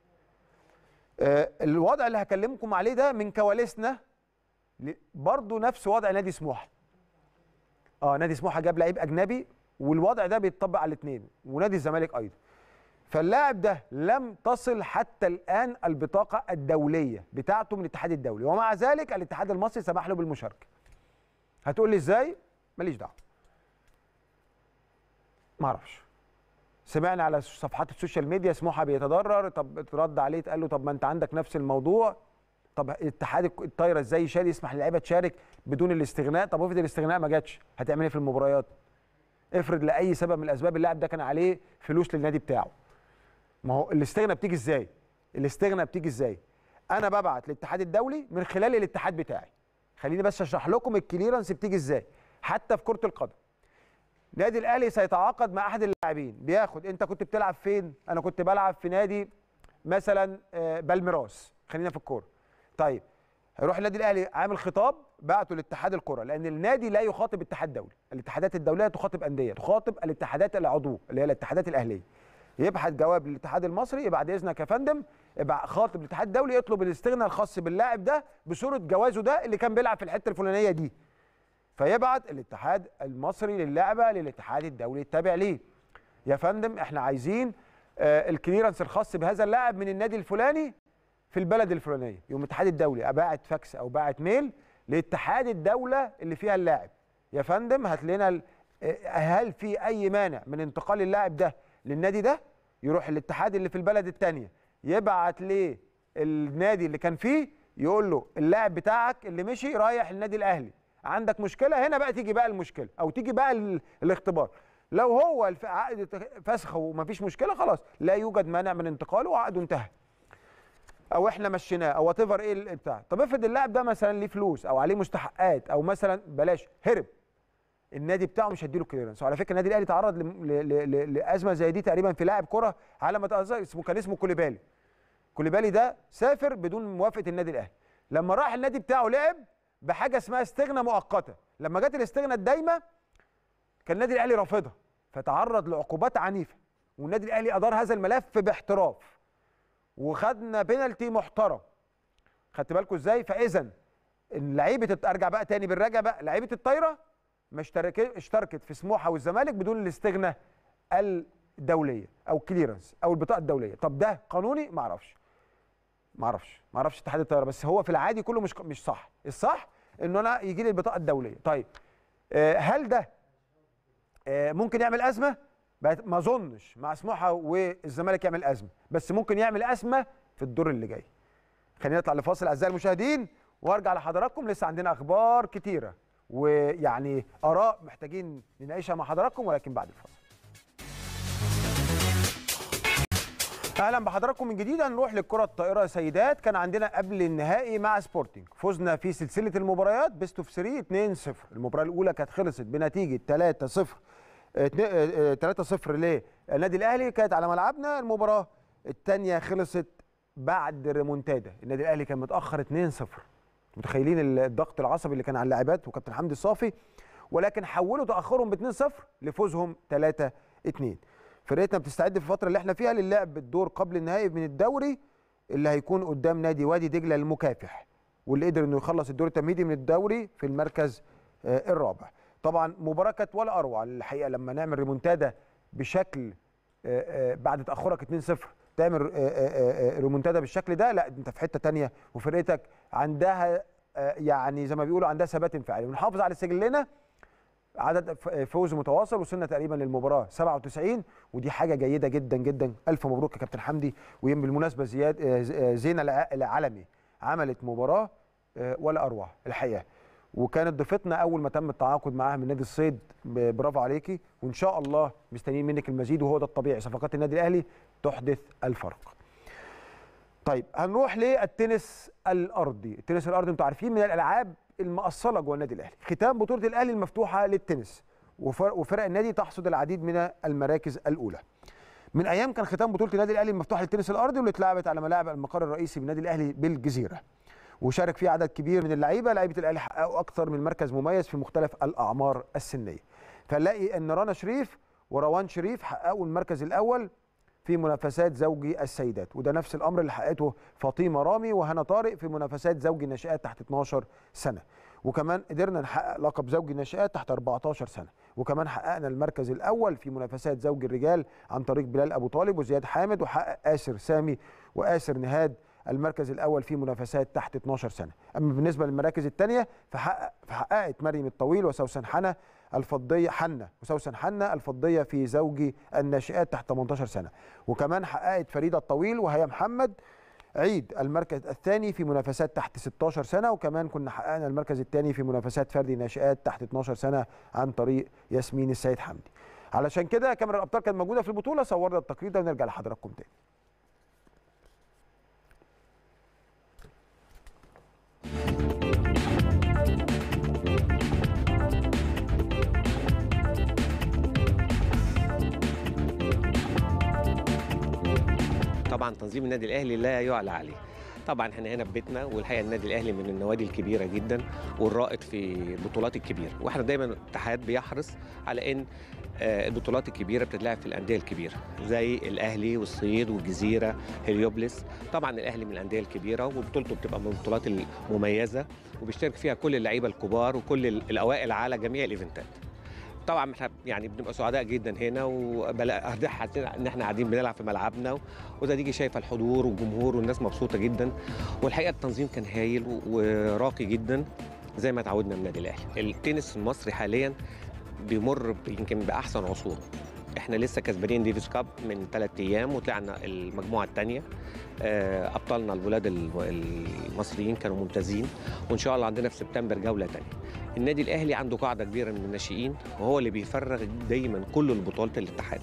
آه، الوضع اللي هكلمكم عليه ده من كواليسنا ل- برضه نفس وضع نادي سموحه اه نادي سموحه جاب لعيب اجنبي والوضع ده بيتطبق على الاثنين ونادي الزمالك ايضا فاللاعب ده لم تصل حتى الان البطاقه الدوليه بتاعته من الاتحاد الدولي ومع ذلك الاتحاد المصري سمح له بالمشاركه هتقول لي ازاي ماليش دعوه ما اعرفش سمعنا على صفحات السوشيال ميديا سموحه بيتضرر طب اترد عليه اتقال له طب ما انت عندك نفس الموضوع طب اتحاد الك- الطايره ازاي يشارك يسمح للعيبه تشارك بدون الاستغناء طب افرض الاستغناء ما جاتش هتعمل ايه في المباريات افرض لاي سبب من الاسباب اللاعب ده كان عليه فلوس للنادي بتاعه ما هو الاستغناء بتيجي ازاي الاستغناء بتيجي ازاي انا ببعت للاتحاد الدولي من خلال الاتحاد بتاعي خليني بس اشرح لكم الكليرنس بتيجي ازاي حتى في كره القدم نادي الاهلي سيتعاقد مع احد اللاعبين بياخد انت كنت بتلعب فين انا كنت بلعب في نادي مثلا آه، بالميراس خلينا في الكوره طيب هيروح النادي الاهلي عامل خطاب بعته لاتحاد الكره لان النادي لا يخاطب اتحاد دولي الاتحادات الدوليه تخاطب انديه تخاطب الاتحادات العضو اللي هي الاتحادات الاهليه يبحث جواب للاتحاد المصري يبقى بعد اذنك يا فندم يبقى خاطب الاتحاد الدولي يطلب الاستغناء الخاص باللاعب ده بصوره جوازه ده اللي كان بيلعب في الحته الفلانيه دي فيبعت الاتحاد المصري للعبه للاتحاد الدولي التابع ليه يا فندم احنا عايزين آه الكليرنس الخاص بهذا اللاعب من النادي الفلاني في البلد الفلانيه يقوم الاتحاد الدولي باعت فاكس او باعت ميل لاتحاد الدوله اللي فيها اللاعب يا فندم هات لنا ال- آه، هل في اي مانع من انتقال اللاعب ده للنادي ده يروح الاتحاد اللي في البلد الثانيه يبعت ليه النادي اللي كان فيه يقول له اللاعب بتاعك اللي مشي رايح النادي الاهلي عندك مشكله هنا بقى تيجي بقى المشكله او تيجي بقى ال- الاختبار لو هو الف- عقد فسخه ومفيش مشكله خلاص لا يوجد مانع من انتقاله وعقده انتهى او احنا مشيناه او وات ايه ال- بتاع طب افرض اللاعب ده مثلا ليه فلوس او عليه مستحقات او مثلا بلاش هرب النادي بتاعه مش هيديله كليرنس وعلى فكره النادي الاهلي تعرض ل- ل- ل- لازمه زي دي تقريبا في لاعب كره على ما اتذكر اسمه كان اسمه كوليبالي كوليبالي ده سافر بدون موافقه النادي الاهلي لما راح النادي بتاعه لعب بحاجه اسمها استغنى مؤقته لما جت الاستغنى الدايمه كان النادي الاهلي رافضها فتعرض لعقوبات عنيفه والنادي الاهلي ادار هذا الملف باحتراف وخدنا بينالتي محترم خدت بالكم ازاي فاذا لعيبه ارجع بقى تاني بالراجع بقى لعيبه الطايره ما اشترك اشتركت في سموحه والزمالك بدون الاستغناء الدوليه او كليرنس او البطاقه الدوليه طب ده قانوني ما اعرفش ما اعرفش ما اعرفش اتحاد الطياره بس هو في العادي كله مش مش صح الصح انه انا يجي لي البطاقه الدوليه طيب آه، هل ده آه، ممكن يعمل ازمه بقت- ما اظنش مع سموحه والزمالك يعمل ازمه بس ممكن يعمل ازمه في الدور اللي جاي خلينا نطلع لفاصل اعزائي المشاهدين وارجع لحضراتكم لسه عندنا اخبار كتيره ويعني اراء محتاجين نناقشها مع حضراتكم ولكن بعد الفاصل اهلا بحضراتكم من جديد هنروح للكره الطائره سيدات كان عندنا قبل النهائي مع سبورتنج فزنا في سلسله المباريات بيست اوف 3 2-0 المباراه الاولى كانت خلصت بنتيجه 3-0 3-0 للنادي الاهلي كانت على ملعبنا المباراه الثانيه خلصت بعد ريمونتادا النادي الاهلي كان متاخر 2-0 متخيلين الضغط العصبي اللي كان على اللاعبات وكابتن حمدي الصافي ولكن حولوا تاخرهم ب 2-0 لفوزهم 3-2 فرقتنا بتستعد في الفتره اللي احنا فيها للعب بالدور قبل النهائي من الدوري اللي هيكون قدام نادي وادي دجله المكافح واللي قدر انه يخلص الدور التمهيدي من الدوري في المركز آه، الرابع طبعا مباراه كانت ولا اروع الحقيقه لما نعمل ريمونتادا بشكل آه، آه، بعد تاخرك 2-0 تعمل آه، آه، آه، ريمونتادا بالشكل ده لا انت في حته تانية وفرقتك عندها آه، يعني زي ما بيقولوا عندها ثبات انفعالي ونحافظ على سجلنا عدد ف- فوز متواصل وصلنا تقريبا للمباراه 97 ودي حاجه جيده جدا جدا الف مبروك يا كابتن حمدي ويم بالمناسبه زياد آه، ز- آه، زينه الع- العلمي عملت مباراه آه، ولا اروع الحقيقه وكانت ضيفتنا اول ما تم التعاقد معاها من نادي الصيد ب- برافو عليكي وان شاء الله مستنيين منك المزيد وهو ده الطبيعي صفقات النادي الاهلي تحدث الفرق طيب هنروح للتنس الارضي التنس الارضي انتوا عارفين من الالعاب المأصله جوه النادي الاهلي ختام بطوله الاهلي المفتوحه للتنس وفرق, وفرق النادي تحصد العديد من المراكز الاولى من ايام كان ختام بطوله النادي الاهلي المفتوحه للتنس الارضي واللي اتلعبت على ملاعب المقر الرئيسي بالنادي الاهلي بالجزيره وشارك فيه عدد كبير من اللعيبه لعيبه الاهلي حققوا اكثر من مركز مميز في مختلف الاعمار السنيه فنلاقي ان رنا شريف وروان شريف حققوا المركز الاول في منافسات زوجي السيدات وده نفس الامر اللي حققته فاطمه رامي وهنا طارق في منافسات زوجي الناشئات تحت 12 سنه وكمان قدرنا نحقق لقب زوجي الناشئات تحت 14 سنه وكمان حققنا المركز الاول في منافسات زوجي الرجال عن طريق بلال ابو طالب وزياد حامد وحقق اسر سامي واسر نهاد المركز الاول في منافسات تحت 12 سنه اما بالنسبه للمراكز الثانيه فحقق فحققت مريم الطويل وسوسن حنا الفضيه حنا وسوسن حنا الفضيه في زوجي الناشئات تحت 18 سنه وكمان حققت فريده الطويل وهي محمد عيد المركز الثاني في منافسات تحت 16 سنه وكمان كنا حققنا المركز الثاني في منافسات فردي ناشئات تحت 12 سنه عن طريق ياسمين السيد حمدي علشان كده كاميرا الابطال كانت موجوده في البطوله صورنا التقرير ده ونرجع لحضراتكم تاني طبعا تنظيم النادي الاهلي لا يعلى عليه طبعا احنا هنا في بيتنا والحقيقه النادي الاهلي من النوادي الكبيره جدا والرائد في البطولات الكبيره واحنا دايما الاتحاد بيحرص على ان آه، البطولات الكبيره بتتلعب في الانديه الكبيره زي الاهلي والصيد والجزيره هليوبلس طبعا الاهلي من الانديه الكبيره وبطولته بتبقى من البطولات المميزه وبيشترك فيها كل اللعيبه الكبار وكل الاوائل على جميع الايفنتات طبعا احنا يعني بنبقى سعداء جدا هنا وبلا حاسين ان احنا قاعدين بنلعب في ملعبنا وده تيجي شايفه الحضور والجمهور والناس مبسوطه جدا والحقيقه التنظيم كان هايل وراقي جدا زي ما تعودنا من النادي الاهلي التنس المصري حاليا بيمر ب- يمكن باحسن عصور احنا لسه كسبانين ديفيس كاب من ثلاث ايام وطلعنا المجموعه الثانيه ابطالنا الولاد الم- المصريين كانوا ممتازين وان شاء الله عندنا في سبتمبر جوله ثانيه النادي الاهلي عنده قاعده كبيره من الناشئين وهو اللي بيفرغ دايما كل البطولات الاتحاد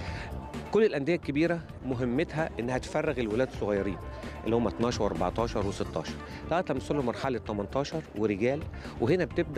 كل الانديه الكبيره مهمتها انها تفرغ الولاد الصغيرين اللي هم 12 و14 و16 لغايه لما يوصلوا لمرحله 18 ورجال وهنا بتبدا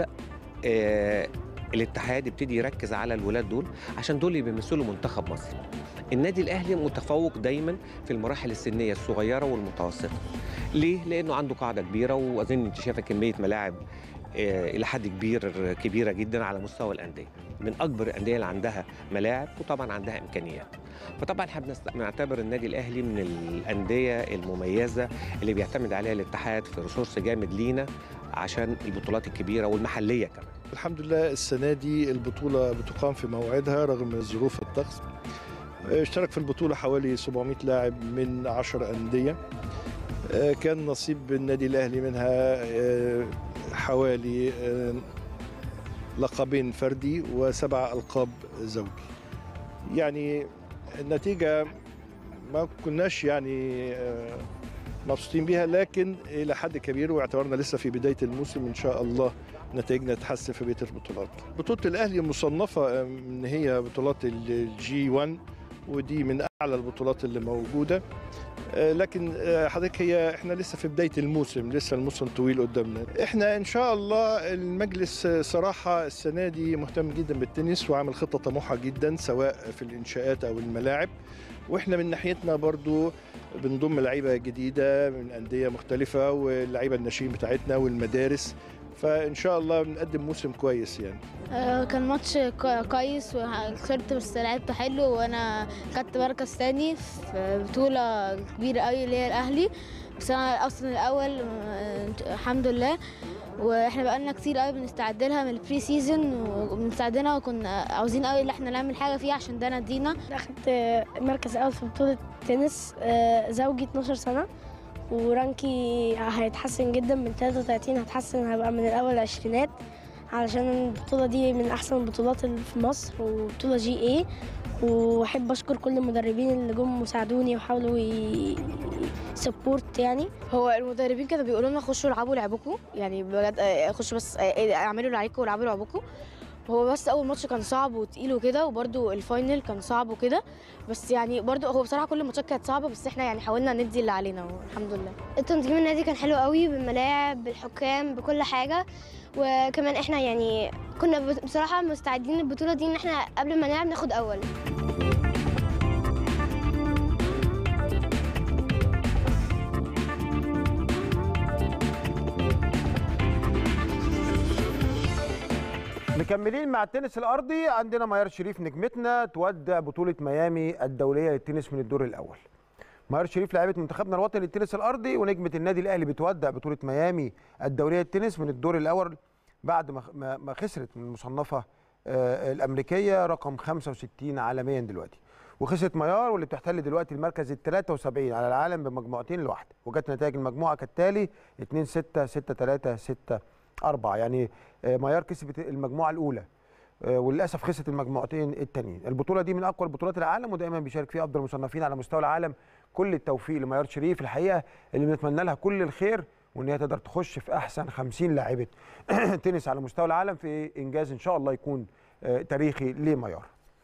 آه الاتحاد يبتدي يركز على الولاد دول عشان دول اللي بيمثلوا منتخب مصر النادي الاهلي متفوق دايما في المراحل السنيه الصغيره والمتوسطه ليه لانه عنده قاعده كبيره واظن انت شايفه كميه ملاعب آه، الى حد كبير كبيره جدا على مستوى الانديه من اكبر الانديه اللي عندها ملاعب وطبعا عندها امكانيات فطبعا احنا بنست- بنعتبر النادي الاهلي من الانديه المميزه اللي بيعتمد عليها الاتحاد في ريسورس جامد لينا عشان البطولات الكبيره والمحليه كمان الحمد لله السنة دي البطولة بتقام في موعدها رغم ظروف الطقس اشترك في البطولة حوالي 700 لاعب من 10 أندية آه، كان نصيب النادي الاهلي منها آه، حوالي آه، لقبين فردي وسبع القاب زوجي يعني النتيجه ما كناش يعني آه، مبسوطين بيها لكن الى حد كبير واعتبرنا لسه في بدايه الموسم ان شاء الله نتائجنا تحسن في بقيه البطولات. بطوله الاهلي مصنفه ان هي بطولات الجي 1 ودي من اعلى البطولات اللي موجوده آه، لكن آه، حضرتك هي احنا لسه في بدايه الموسم لسه الموسم طويل قدامنا احنا ان شاء الله المجلس آه، صراحه السنه دي مهتم جدا بالتنس وعامل خطه طموحه جدا سواء في الانشاءات او الملاعب واحنا من ناحيتنا برضو بنضم لعيبه جديده من انديه مختلفه واللعيبه الناشئين بتاعتنا والمدارس فان شاء الله بنقدم موسم كويس يعني آه، كان ماتش كو- كويس وخسرت بس لعبت حلو وانا خدت مركز تاني في بطولة كبيرة قوي اللي هي الاهلي بس انا اصلا الاول آه، الحمد لله واحنا بقالنا كتير قوي بنستعد لها من البري سيزون وبنستعد لها وكنا عاوزين قوي ان احنا نعمل حاجه فيها عشان ده نادينا اخدت مركز اول في بطولة تنس آه، زوجي 12 سنة ورانكي هيتحسن جدا من 33 هتحسن هبقى من الاول العشرينات علشان البطولة دي من احسن البطولات اللي في مصر وبطولة جي اي واحب اشكر كل المدربين اللي جم وساعدوني وحاولوا سبورت يعني هو المدربين كانوا بيقولوا لنا خشوا العبوا لعبكم يعني بجد آه، خشوا بس آه، اعملوا اللي عليكم والعبوا لعبكم هو بس اول ماتش كان صعب وتقيل وكده وبرده الفاينل كان صعب وكده بس يعني برده هو بصراحه كل الماتشات كانت صعبه بس احنا يعني حاولنا ندي اللي علينا والحمد لله التنظيم النادي كان حلو قوي بالملاعب بالحكام بكل حاجه وكمان احنا يعني كنا بصراحه مستعدين البطوله دي ان احنا قبل ما نلعب ناخد اول مكملين مع التنس الارضي عندنا ميار شريف نجمتنا تودع بطوله ميامي الدوليه للتنس من الدور الاول ميار شريف لاعبه منتخبنا الوطني للتنس الارضي ونجمه النادي الاهلي بتودع بطوله ميامي الدوليه للتنس من الدور الاول بعد ما ما ما خسرت من المصنفه آه، الامريكيه رقم 65 عالميا دلوقتي وخسرت ميار واللي بتحتل دلوقتي المركز ال 73 على العالم بمجموعتين لوحده وجت نتائج المجموعه كالتالي 2 6 6 3 6 4 يعني آه، ميار كسبت المجموعه الاولى آه، وللاسف خسرت المجموعتين التانيين البطوله دي من اقوى بطولات العالم ودايما بيشارك فيها افضل المصنفين على مستوى العالم كل التوفيق لميار شريف الحقيقه اللي بنتمنى لها كل الخير وان هي تقدر تخش في احسن 50 لاعبه تنس على مستوى العالم في انجاز ان شاء الله يكون آه، تاريخي لميار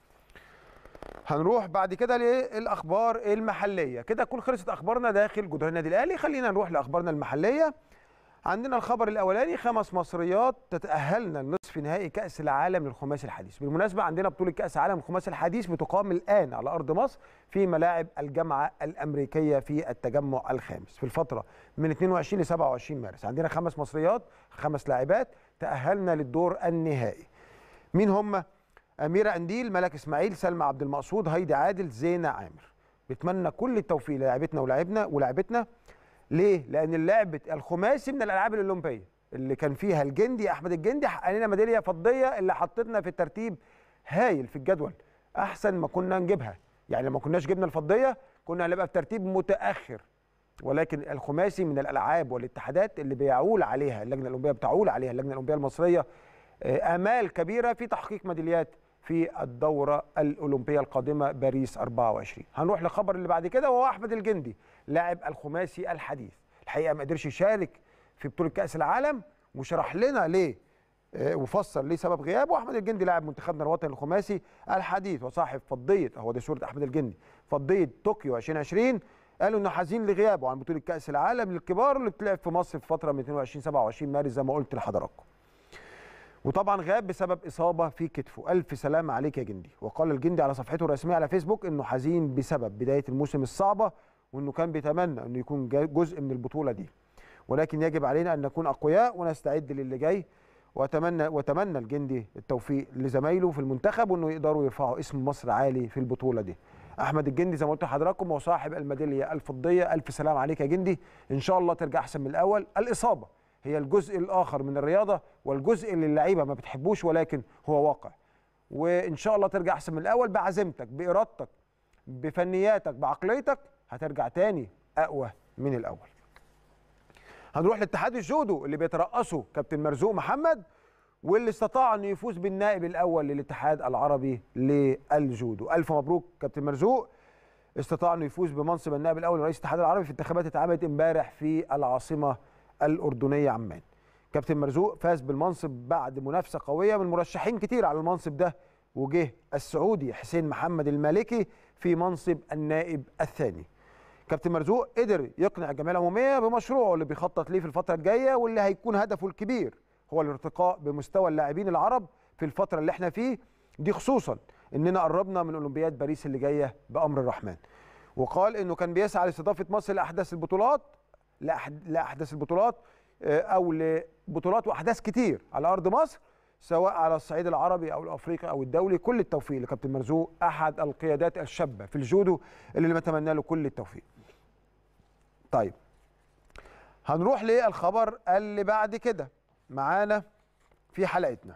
هنروح بعد كده للاخبار المحليه كده تكون خلصت اخبارنا داخل جدران النادي الاهلي خلينا نروح لاخبارنا المحليه عندنا الخبر الاولاني خمس مصريات تتاهلن لنصف نهائي كاس العالم للخماسي الحديث بالمناسبه عندنا بطوله كاس العالم للخماسي الحديث بتقام الان على ارض مصر في ملاعب الجامعه الامريكيه في التجمع الخامس في الفتره من 22 ل 27 مارس عندنا خمس مصريات خمس لاعبات تاهلنا للدور النهائي مين هم اميره انديل ملك اسماعيل سلمى عبد المقصود هيدي عادل زينه عامر بتمنى كل التوفيق للاعبتنا ولاعبنا ولاعبتنا ليه؟ لأن لعبة الخماسي من الألعاب الأولمبية اللي كان فيها الجندي أحمد الجندي حقق لنا ميدالية فضية اللي حطتنا في الترتيب هايل في الجدول أحسن ما كنا نجيبها يعني لما كناش جبنا الفضية كنا هنبقى في ترتيب متأخر ولكن الخماسي من الألعاب والاتحادات اللي بيعول عليها اللجنة الأولمبية بتعول عليها اللجنة الأولمبية المصرية آه، آمال كبيرة في تحقيق ميداليات في الدورة الأولمبية القادمة باريس 24 هنروح للخبر اللي بعد كده وهو أحمد الجندي لاعب الخماسي الحديث الحقيقة ما قدرش يشارك في بطولة كأس العالم وشرح لنا ليه آه، وفسر ليه سبب غيابه احمد الجندي لاعب منتخبنا الوطني الخماسي الحديث وصاحب فضيه هو دي صوره احمد الجندي فضيه طوكيو 2020 قالوا انه حزين لغيابه عن بطوله كاس العالم للكبار اللي بتلعب في مصر في فتره من 22 27 مارس زي ما قلت لحضراتكم وطبعا غاب بسبب اصابه في كتفه الف سلامه عليك يا جندي وقال الجندي على صفحته الرسميه على فيسبوك انه حزين بسبب بدايه الموسم الصعبه وانه كان بيتمنى انه يكون جا- جزء من البطوله دي ولكن يجب علينا ان نكون اقوياء ونستعد للي جاي واتمنى واتمنى الجندي التوفيق لزمايله في المنتخب وانه يقدروا يرفعوا اسم مصر عالي في البطوله دي احمد الجندي زي ما قلت لحضراتكم هو صاحب الميداليه الفضيه الف سلام عليك يا جندي ان شاء الله ترجع احسن من الاول الاصابه هي الجزء الاخر من الرياضه والجزء اللي اللعيبه ما بتحبوش ولكن هو واقع وان شاء الله ترجع احسن من الاول بعزيمتك بارادتك بفنياتك بعقليتك هترجع تاني اقوى من الاول هنروح لاتحاد الجودو اللي بيترأسه كابتن مرزوق محمد واللي استطاع انه يفوز بالنائب الاول للاتحاد العربي للجودو الف مبروك كابتن مرزوق استطاع انه يفوز بمنصب النائب الاول لرئيس الاتحاد العربي في انتخابات اتعملت امبارح في العاصمه الاردنيه عمان كابتن مرزوق فاز بالمنصب بعد منافسه قويه من مرشحين كتير على المنصب ده وجه السعودي حسين محمد المالكي في منصب النائب الثاني كابتن مرزوق قدر يقنع الجمعيه العموميه بمشروعه اللي بيخطط ليه في الفتره الجايه واللي هيكون هدفه الكبير هو الارتقاء بمستوى اللاعبين العرب في الفتره اللي احنا فيه دي خصوصا اننا قربنا من اولمبياد باريس اللي جايه بامر الرحمن وقال انه كان بيسعى لاستضافه مصر لاحداث البطولات لأحد- لاحداث البطولات آه، او لبطولات واحداث كتير على ارض مصر سواء على الصعيد العربي او الافريقي او الدولي كل التوفيق لكابتن مرزوق احد القيادات الشابه في الجودو اللي نتمنى له كل التوفيق. طيب هنروح للخبر اللي بعد كده معانا في حلقتنا.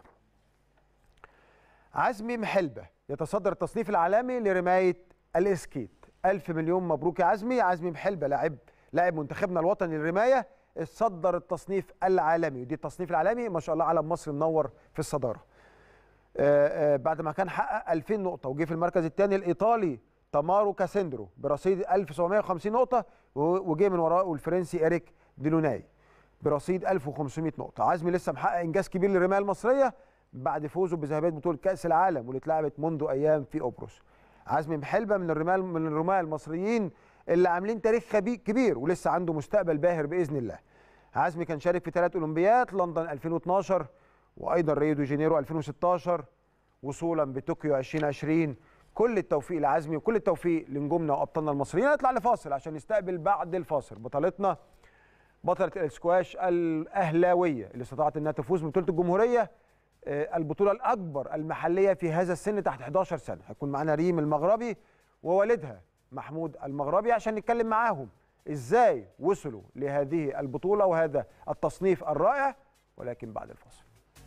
عزمي محلبه يتصدر التصنيف العالمي لرمايه الاسكيت. ألف مليون مبروك يا عزمي، عزمي محلبه لاعب لاعب منتخبنا الوطني للرمايه اتصدر التصنيف العالمي ودي التصنيف العالمي ما شاء الله علم مصر منور في الصداره. آه، آه، بعد ما كان حقق 2000 نقطة وجه في المركز الثاني الإيطالي تامارو كاسندرو برصيد 1750 نقطة و- وجه من وراءه الفرنسي إريك ديلوناي برصيد 1500 نقطة عزمي لسه محقق إنجاز كبير للرماية المصرية بعد فوزه بذهبية بطولة كأس العالم واللي اتلعبت منذ أيام في قبرص عزمي محلبة من الرمال من الرماة المصريين اللي عاملين تاريخ خبي- كبير ولسه عنده مستقبل باهر بإذن الله عزمي كان شارك في ثلاث أولمبيات لندن 2012 وايضا ريو دي جانيرو 2016 وصولا بطوكيو 2020 كل التوفيق لعزمي وكل التوفيق لنجومنا وابطالنا المصريين نطلع لفاصل عشان نستقبل بعد الفاصل بطلتنا بطله الاسكواش الاهلاويه اللي استطاعت انها تفوز ببطوله الجمهوريه آه، البطوله الاكبر المحليه في هذا السن تحت 11 سنه هيكون معانا ريم المغربي ووالدها محمود المغربي عشان نتكلم معاهم ازاي وصلوا لهذه البطوله وهذا التصنيف الرائع ولكن بعد الفاصل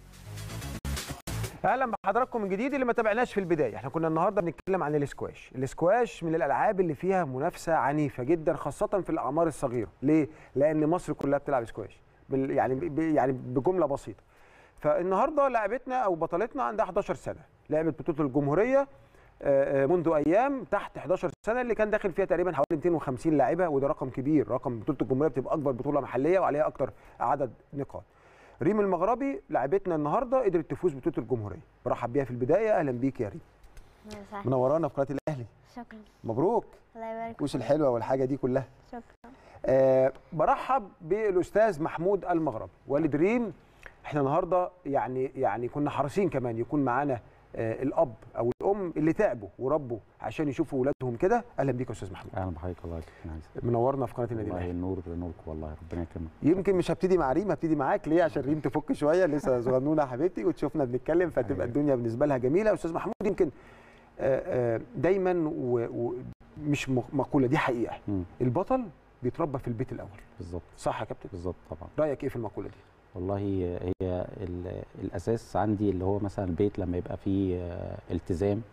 اهلا بحضراتكم من جديد اللي ما تابعناش في البدايه احنا كنا النهارده بنتكلم عن الاسكواش الاسكواش من الالعاب اللي فيها منافسه عنيفه جدا خاصه في الاعمار الصغيره ليه لان مصر كلها بتلعب اسكواش بال- يعني ب- يعني بجمله بسيطه فالنهارده لاعبتنا او بطلتنا عندها 11 سنه لعبت بطوله الجمهوريه آه، آه، منذ ايام تحت 11 سنه اللي كان داخل فيها تقريبا حوالي 250 لاعبه وده رقم كبير رقم بطوله الجمهوريه بتبقى اكبر بطوله محليه وعليها اكتر عدد نقاط ريم المغربي لاعبتنا النهارده قدرت تفوز ببطوله الجمهوريه برحب بيها في البدايه اهلا بيك يا ريم منورانا في قناه الاهلي شكرا مبروك الله يبارك وش الحلوه والحاجه دي كلها شكرا أه برحب بالاستاذ محمود المغربي والد ريم احنا النهارده يعني يعني كنا حريصين كمان يكون معانا آه الاب او الام اللي تعبوا وربوا عشان يشوفوا اولادهم كده اهلا بيك يا استاذ محمود اهلا بحضرتك الله يكرمك يا عزيزي منورنا في قناه النادي والله الاهلي النور نورك والله ربنا يكرمك يمكن مش هبتدي مع ريم هبتدي معاك ليه عشان ريم تفك شويه لسه صغنونه حبيبتي وتشوفنا بنتكلم فتبقى أيوة. الدنيا بالنسبه لها جميله استاذ محمود يمكن آه، آه، دايما ومش مقوله دي حقيقه مم. البطل بيتربى في البيت الاول بالظبط صح يا كابتن بالظبط طبعا رايك ايه في المقوله دي والله هي ال- الاساس عندي اللي هو مثلا البيت لما يبقى فيه آه، التزام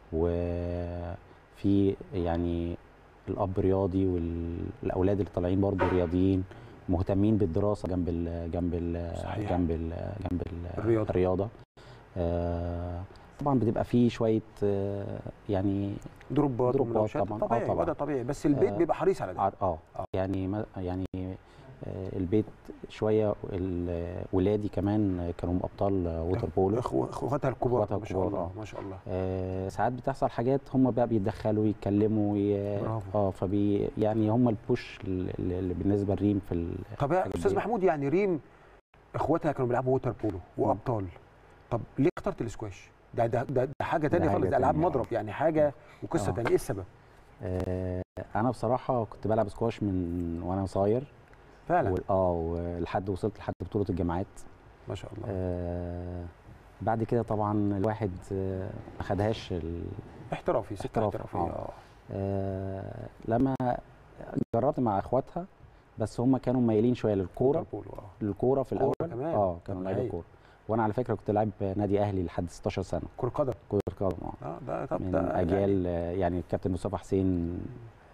وفي يعني الاب رياضي والاولاد اللي طالعين برضه رياضيين مهتمين بالدراسه جنب ال جنب ال صحيح. جنب ال جنب ال الرياضة. الرياضه آه، طبعا بتبقى فيه شويه آه، يعني دروبات دروبات ومناوشات طبعاً. آه طبيعي طبعاً. وده طبيعي بس البيت آه، بيبقى حريص على ده ع- اه آه. يعني ما يعني آه، البيت شويه ال- ولادي كمان كانوا ابطال ووتر بولو إخو- اخواتها الكبار إخواتها ما شاء الكبار، الله آه. ما شاء الله آه، ساعات بتحصل حاجات هم بقى بيتدخلوا يتكلموا ي... برافو. اه فبي يعني هم البوش اللي اللي بالنسبه لريم في ال... طب يا الحاجات استاذ دي. محمود يعني ريم اخواتها كانوا بيلعبوا ووتر بولو وابطال طب ليه اخترت الاسكواش ده ده ده, ده حاجه تانية ده خالص حاجة ده العاب تانية، آه. مضرب يعني حاجه وقصه آه. تانية ايه السبب آه، انا بصراحه كنت بلعب سكواش من وانا صغير فعلا وال- اه ولحد وصلت لحد بطوله الجامعات ما شاء الله آه بعد كده طبعا الواحد آه، ما خدهاش ال... احترافي سكه احتراف، احترافيه آه. اه آه لما جربت مع اخواتها بس هم كانوا مايلين شويه للكوره ووتر بولو اه الكوره في كورة الاول كمان. اه كانوا طب لعيبه هايل. كوره وانا على فكره كنت لاعب نادي اهلي لحد 16 سنه كره قدم كره قدم اه اه ده طب من ده اجيال آه، يعني الكابتن مصطفى حسين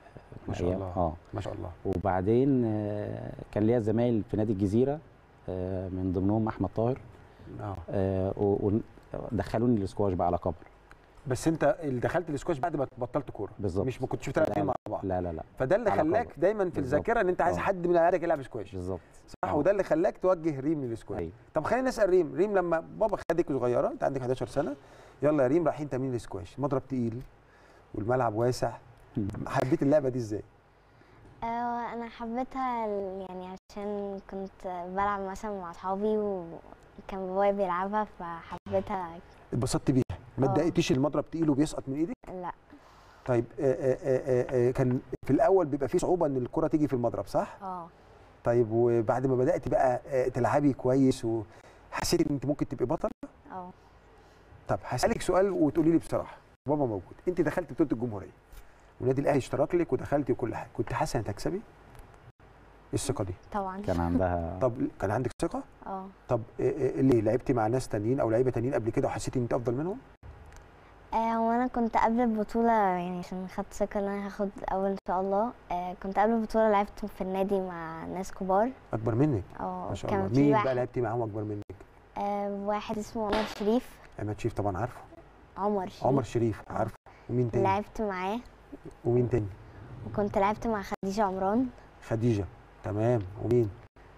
ما شاء أيام- الله. اه ما شاء الله وبعدين آه، كان ليا زمايل في نادي الجزيره آه، من ضمنهم احمد طاهر اه آه، و- ودخلوني الاسكواش بقى على كبر بس انت اللي دخلت الاسكواش بعد ما بطلت كوره بالظبط مش ما كنتش بتلعب لا، فيه لا. مع بعض لا لا لا فده اللي على خلاك كبر. دايما في بالظبط. الذاكره ان انت عايز آه. حد من عيالك يلعب سكواش بالظبط صح آه. وده اللي خلاك توجه ريم للسكواش أيوة. طب خلينا نسال ريم ريم لما بابا خدك صغيره انت عندك 11 سنه يلا يا ريم رايحين تمرين السكواش مضرب تقيل والملعب واسع حبيت اللعبه دي ازاي آه، انا حبيتها ال- يعني عشان كنت بلعب مثلا مع اصحابي وكان بابايا بيلعبها فحبيتها اتبسطت بيها ما آه. اتضايقتيش المضرب تقيل وبيسقط من ايدك لا طيب آآ آآ آآ آآ كان في الاول بيبقى فيه صعوبه ان الكره تيجي في المضرب صح اه طيب وبعد ما بدات بقى آه، تلعبي كويس وحسيتي ان انت ممكن تبقي بطل اه طب هسالك سؤال وتقولي لي بصراحه بابا موجود انت دخلت بطوله الجمهوريه والنادي الاهلي اشترك لك ودخلتي وكل حاجه كنت حاسه انك تكسبي ايه الثقه دي طبعا كان عندها طب كان عندك ثقه اه طب آه، آه، ليه لعبتي مع ناس تانيين او لعيبه تانيين قبل كده وحسيتي ان انت افضل منهم آه، وانا كنت قبل البطولة يعني عشان خدت ثقة ان انا هاخد اول ان شاء الله آه، كنت قبل البطولة لعبت في النادي مع ناس كبار اكبر منك اه ما شاء الله كان في مين بقى واحد لعبتي معاهم اكبر منك آه، واحد اسمه عمر شريف عماد شريف طبعا عارفه عمر شريف عمر شريف عارفه ومين تاني لعبت معاه ومين تاني وكنت لعبت مع خديجة عمران خديجه تمام ومين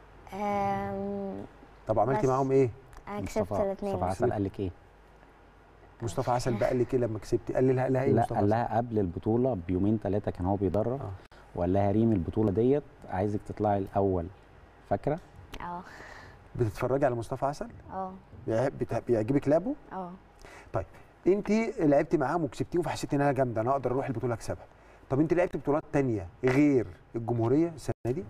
آم، طب عملتي بس. معاهم ايه انا كسبت الاثنين مصطفى عسل قال لك ايه؟ مصطفى عسل بقى قال لك ايه لما كسبتي قال لها لها ايه لا مصطفى قال عسل؟ لها قبل البطوله بيومين ثلاثه كان هو بيدرب آه. وقال لها ريم البطوله ديت عايزك تطلعي الاول فاكره؟ اه بتتفرجي على مصطفى عسل اه بيع- بت- بيعجبك لعبه اه انت لعبتي معاهم وكسبتيهم فحسيتي انها جامده انا اقدر اروح البطوله اكسبها طب انت لعبتي بطولات تانية غير الجمهوريه السنه دي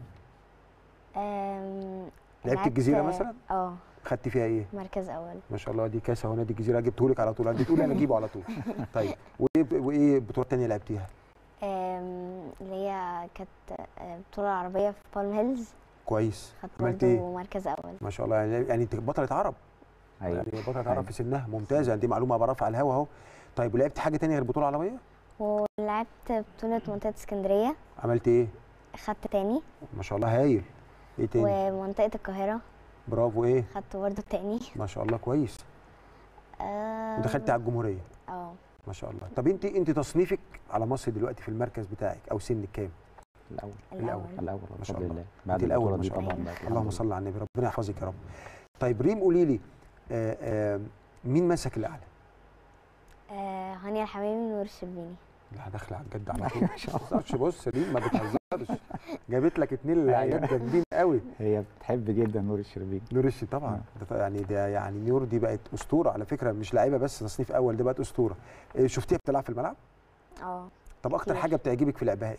آم، لعبت لعبت- الجزيره مثلا اه خدتي فيها ايه مركز اول ما شاء الله دي كاس اهو نادي الجزيره جبته لك على طول انت تقولي انا اجيبه على طول طيب وايه وايه بطولات تانية لعبتيها آم، اللي هي كانت آه، بطولة عربية في بالم هيلز كويس خدت عملت برضه ايه مركز أول ما شاء الله يعني يعني انت بطله عرب ايوه يعني بطله عرب أيوة. في سنها ممتازه يعني دي معلومه بعرفها على الهوا اهو طيب ولعبت حاجه تانية غير بطوله عربيه ولعبت بطولة منطقة اسكندرية عملت ايه خدت تاني ما شاء الله هايل ايه تاني ومنطقة القاهرة برافو ايه خدت برضه التاني ما شاء الله كويس آم، ودخلت على الجمهوريه اه ما شاء الله طب انت انت تصنيفك على مصر دلوقتي في المركز بتاعك او سنك كام الاول الأول الاول ما شاء بفضل الله. الله انت الاول البطولة ما دي شاء الله طبعا بقت الحمد اللهم لله. صل على النبي ربنا يحفظك يا رب طيب ريم قولي لي آه، آه، مين مسك الاعلى آه، هانيا الحميمي ونور الشربيني لا داخله على الجد على طول بص بص ريم ما بتهزرش جابت لك اتنين لعيبات جامدين قوي هي بتحب جدا نور الشربيني نور الشي طبعا ده ط- يعني ده يعني نور دي بقت اسطوره على فكره مش لعيبه بس تصنيف اول دي بقت اسطوره إيه، شفتيها بتلعب في الملعب اه طب اكتر كتير. حاجه بتعجبك في لعبها ايه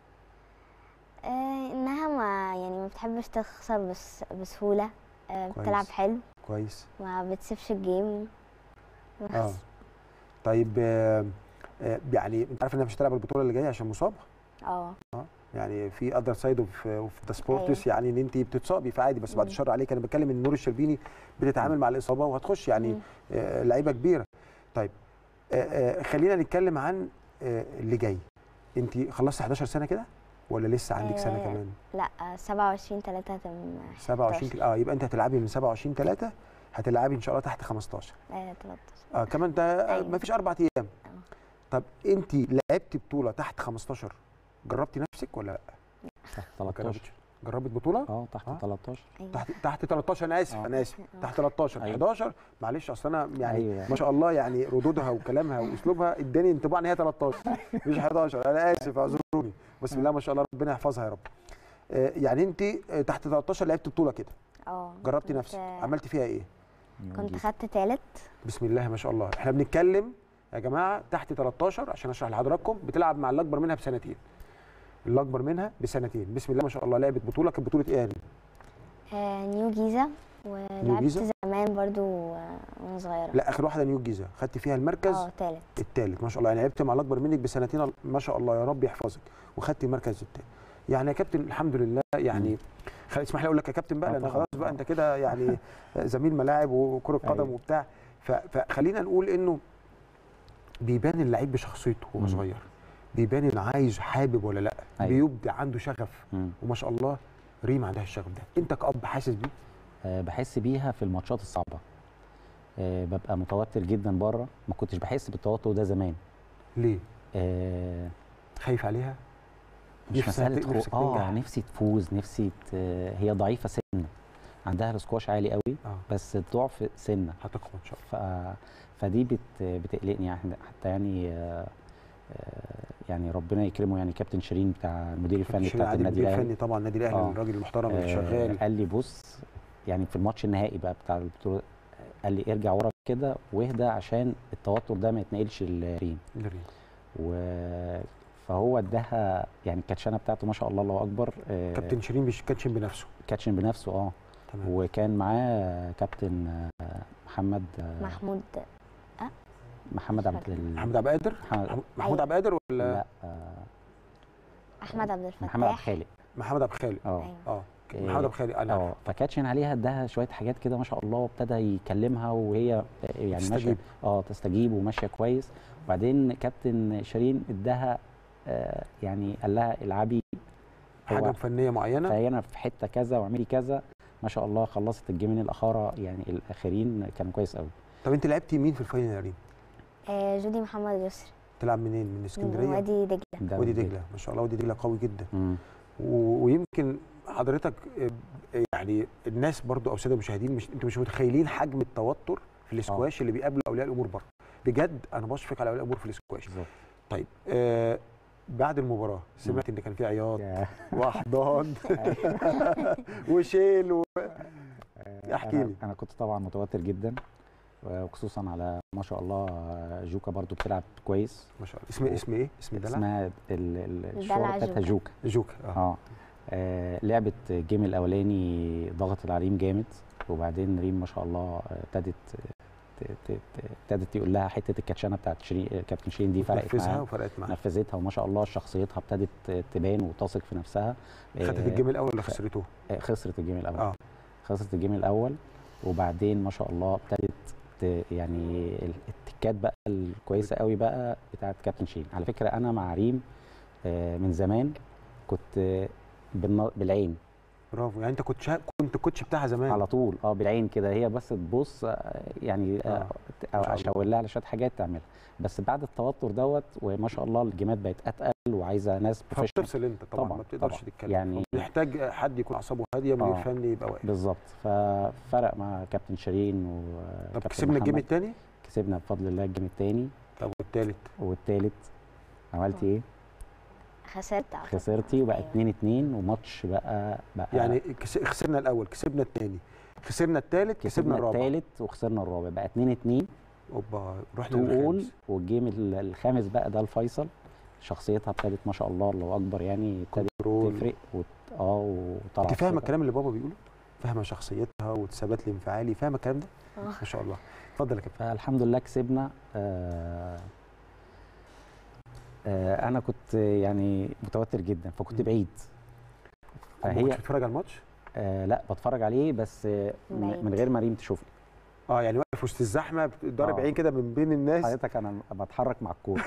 آه، انها ما يعني ما بتحبش تخسر بس بسهولة آه، كويس. بتلعب حلو كويس ما بتسيبش الجيم بس اه طيب آه، آه، يعني انت عارف انها مش هتلعب البطوله اللي جايه عشان مصابه اه يعني في اذر سايد اوف اوف ذا سبورتس يعني ان انت بتتصابي فعادي بس بعد مم. الشر عليك انا بتكلم ان نور الشربيني بتتعامل مع الاصابه وهتخش يعني مم. آه، لعيبه كبيره طيب آه، آه، خلينا نتكلم عن آه، اللي جاي انت خلصت 11 سنه كده ولا لسه عندك سنه آه، كمان لا آه، 27 3 هتم 27 كده اه يبقى انت هتلعبي من 27 3 هتلعبي ان شاء الله تحت 15 آه، 13 اه كمان ده أيوة. ما فيش اربع ايام آه. طب انت لعبتي بطوله تحت 15 جربتي نفسك ولا لا تحت ما 13 جربتش جربت بطوله اه تحت آه. 13 ايوه تحت تحت 13 انا اسف آه. انا اسف آه. تحت 13 أيوة. 11 معلش اصل انا يعني أيوة. ما شاء الله يعني ردودها وكلامها واسلوبها اداني انطباع ان هي 13 مش 11 انا اسف اعذروني بسم الله ما شاء الله ربنا يحفظها يا رب آه، يعني انت آه، تحت 13 لعبت بطوله كده اه جربتي كنت- نفسك عملتي فيها ايه كنت خدت تالت بسم الله ما شاء الله احنا بنتكلم يا جماعه تحت 13 عشان اشرح لحضراتكم بتلعب مع اللي اكبر منها بسنتين اللي اكبر منها بسنتين بسم الله ما شاء الله لعبت بطوله كانت بطوله ايه يعني آه، نيو جيزة ولعبت جيزة؟ زمان برضو آه، وانا صغيرة لا اخر واحده نيو الجيزه خدت فيها المركز اه تالت الثالث ما شاء الله يعني لعبت مع الاكبر منك بسنتين ما شاء الله يا رب يحفظك وخدت المركز الثاني يعني يا كابتن الحمد لله يعني خل... اسمح لي اقول لك يا كابتن بقى آه لان طبعاً. خلاص بقى انت كده يعني زميل ملاعب وكره قدم أيوة. وبتاع ف... فخلينا نقول انه بيبان اللعيب بشخصيته وهو مم. صغير بيبان ان عايز حابب ولا لا أيوة. بيبدع عنده شغف مم. وما شاء الله ريم عندها الشغف ده انت كأب حاسس بيه آه، بحس بيها في الماتشات الصعبه آه، ببقى متوتر جدا بره ما كنتش بحس بالتوتر ده زمان ليه آه، خايف عليها مش نفسها مساله ت- خو... نفسك اه تنجح. نفسي تفوز نفسي ت... هي ضعيفه سنه عندها السكواش عالي قوي اه بس ضعف سنه هتقوى ان شاء الله ف... فدي بت... بتقلقني يعني حتى يعني آه، آه، يعني ربنا يكرمه يعني كابتن شيرين بتاع المدير الفني شيرين بتاع عادل النادي المدير الاهلي الفني طبعا النادي الاهلي آه. الراجل المحترم اللي آه، شغال قال لي بص يعني في الماتش النهائي بقى بتاع البطوله قال لي ارجع ورا كده واهدى عشان التوتر ده ما يتنقلش لريم لريم. و فهو اداها يعني الكاتشانه بتاعته ما شاء الله الله اكبر آه، كابتن شيرين مش كاتشن بنفسه كاتشن بنفسه اه تمام وكان معاه كابتن آه، محمد آه، محمود محمد عبد ال... محمود عبد القادر محمد محمود أيوة. عبد القادر ولا لا آه، احمد عبد الفتاح محمد عبد الخالق محمد عبد الخالق اه أيوة. اه إيه، محمد عبد الخالق انا اه فكاتشن عليها اداها شويه حاجات كده ما شاء الله وابتدى يكلمها وهي يعني ماشيه تستجيب. اه تستجيب وماشيه كويس وبعدين كابتن شيرين اداها آه يعني قال لها العبي حاجه هو فنيه معينه فهنا في حته كذا واعملي كذا ما شاء الله خلصت الجيمين الاخاره يعني الاخرين كانوا كويس قوي طب انت لعبتي مين في الفاينل يا ريم آه، جودي محمد يسري تلعب منين من من اسكندريه وادي دجله ده وادي دجله ما شاء الله وادي دجله قوي جدا مم. و- ويمكن حضرتك آه، يعني الناس برضو او الساده المشاهدين مش انتوا مش متخيلين حجم التوتر في الاسكواش اللي بيقابله اولياء الامور بره بجد انا بشفق على اولياء الامور في الاسكواش بالظبط طيب آه بعد المباراه سمعت ان كان في عياط يا- واحضان وشيل و... احكي أنا- لي. انا كنت طبعا متوتر جدا وخصوصا على ما شاء الله جوكا برضو بتلعب كويس ما شاء الله اسم اسم ايه اسم الدلع اسمها ال- ال- الدلع الشهرة بتاعتها جوكا. جوكا جوكا اه اه آه، لعبت الجيم الاولاني ضغطت على ريم جامد وبعدين ريم ما شاء الله آه، ابتدت ت- ت- ت- ابتدت يقول لها حته الكاتشانه بتاعت شيرين آه، كابتن شيرين دي فرقت نفذها معاها وفرقت معاها نفذتها وما شاء الله شخصيتها ابتدت تبان وتثق في نفسها خدت آه، الجيم الاول اللي خسرته آه، خسرت الجيم الاول اه خسرت الجيم الاول وبعدين ما شاء الله ابتدت ت- يعني ال- التكات بقى الكويسه قوي بقى بتاعت كابتن شين على فكره انا مع ريم آه، من زمان كنت آه، بالن- بالعين برافو يعني انت كنت شا... كنت كوتش بتاعها زمان على طول اه بالعين كده هي بس تبص آه، يعني آه. آه، او ما شاء الله. اشاور لها على شويه حاجات تعملها بس بعد التوتر دوت وما شاء الله الجيمات بقت اتقل وعايزه ناس بروفيشنال فبتفصل انت طبعا, طبعاً، ما بتقدرش طبعاً. تتكلم يعني- محتاج حد يكون اعصابه هاديه مدير آه. فني يبقى واقف بالظبط ففرق مع كابتن شيرين طب وكابتن كسبنا الجيم محمد. الثاني كسبنا بفضل الله الجيم الثاني طب والثالث والثالث عملتي ايه؟ خسرت أعتقد. خسرتي وبقى أيوة. 2 2 وماتش بقى بقى يعني كس... خسرنا الاول كسبنا الثاني خسرنا الثالث كسبنا كسبنا الرابع الثالث وخسرنا الرابع بقى 2 2 اوبا رحنا 2 اول للخامس. والجيم ال- الخامس بقى ده الفيصل شخصيتها ابتدت ما شاء الله الله اكبر يعني ابتدت كنترول تفرق وت... اه وطلعت انت فاهمه ثقة. الكلام اللي بابا بيقوله فاهمه شخصيتها والثبات الانفعالي فاهمه الكلام ده آه. ما شاء الله اتفضل يا كابتن فالحمد لله كسبنا آه آه انا كنت يعني متوتر جدا فكنت مم. بعيد ما فهي كنتش بتتفرج على الماتش آه لا بتفرج عليه بس آه م- بعيد. من غير ما ريم تشوفني اه يعني واقف وسط الزحمه ضارب آه. عين كده من بين الناس حضرتك انا بتحرك مع الكوره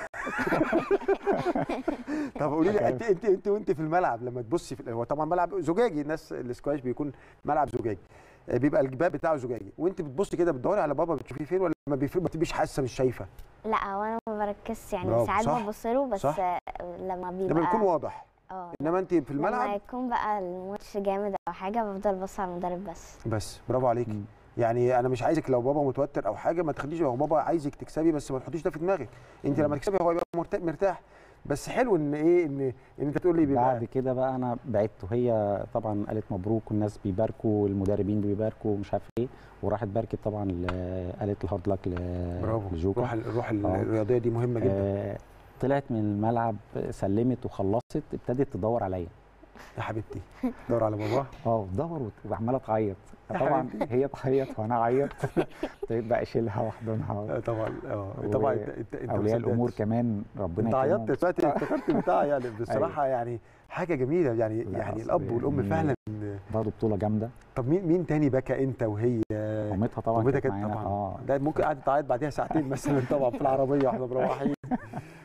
طب قولي لي أوكي. انت انت انت وانت في الملعب لما تبصي في هو طبعا ملعب زجاجي الناس الاسكواش بيكون ملعب زجاجي آه، بيبقى الباب بتاعه زجاجي وانت بتبصي كده بتدوري على بابا بتشوفيه فين ولا ما بيفرق ما بتبقيش حاسه مش شايفه لا هو انا ما بركزش يعني برافو، ساعات صح، ببص له بس صح. آه، لما بيبقى لما بيكون واضح اه انما انت في لما الملعب يكون بقى الماتش جامد او حاجه بفضل بص على المدرب بس بس برافو عليك مم. يعني انا مش عايزك لو بابا متوتر او حاجه ما تخليش هو بابا عايزك تكسبي بس ما تحطيش ده في دماغك انت لما تكسبي هو يبقى مرتا- مرتاح بس حلو ان ايه ان ان انت تقول لي بعد بيبقى كده بقى انا بعدت وهي طبعا قالت مبروك والناس بيباركوا والمدربين بيباركوا ومش عارف ايه وراحت باركت طبعا ل- قالت الهارد لك برافو لجوكا الروح الروح آه. الرياضيه دي مهمه جدا آه طلعت من الملعب سلمت وخلصت ابتدت تدور عليا يا حبيبتي دور على بابا اه تدور وت- وعماله تعيط يا طبعا حبيبتي. هي تعيط وانا اعيط ابتديت بقى اشيلها واحضنها آه، طبعا اه و- طبعا انت انت انت اولياء ما الامور صدقتش. كمان ربنا انت يكرمهم. عيطت دلوقتي افتكرت بتاع يعني بصراحه يعني حاجه جميله يعني لا، يعني أصل الاب والام يعني فعلا برضه بطوله جامده طب مين مين تاني بكى انت وهي مامتها طبعا مامتها كانت كانت معانا طبعا اه ده ممكن قعدت تعيط بعديها ساعتين مثلا طبعا في العربيه واحنا مروحين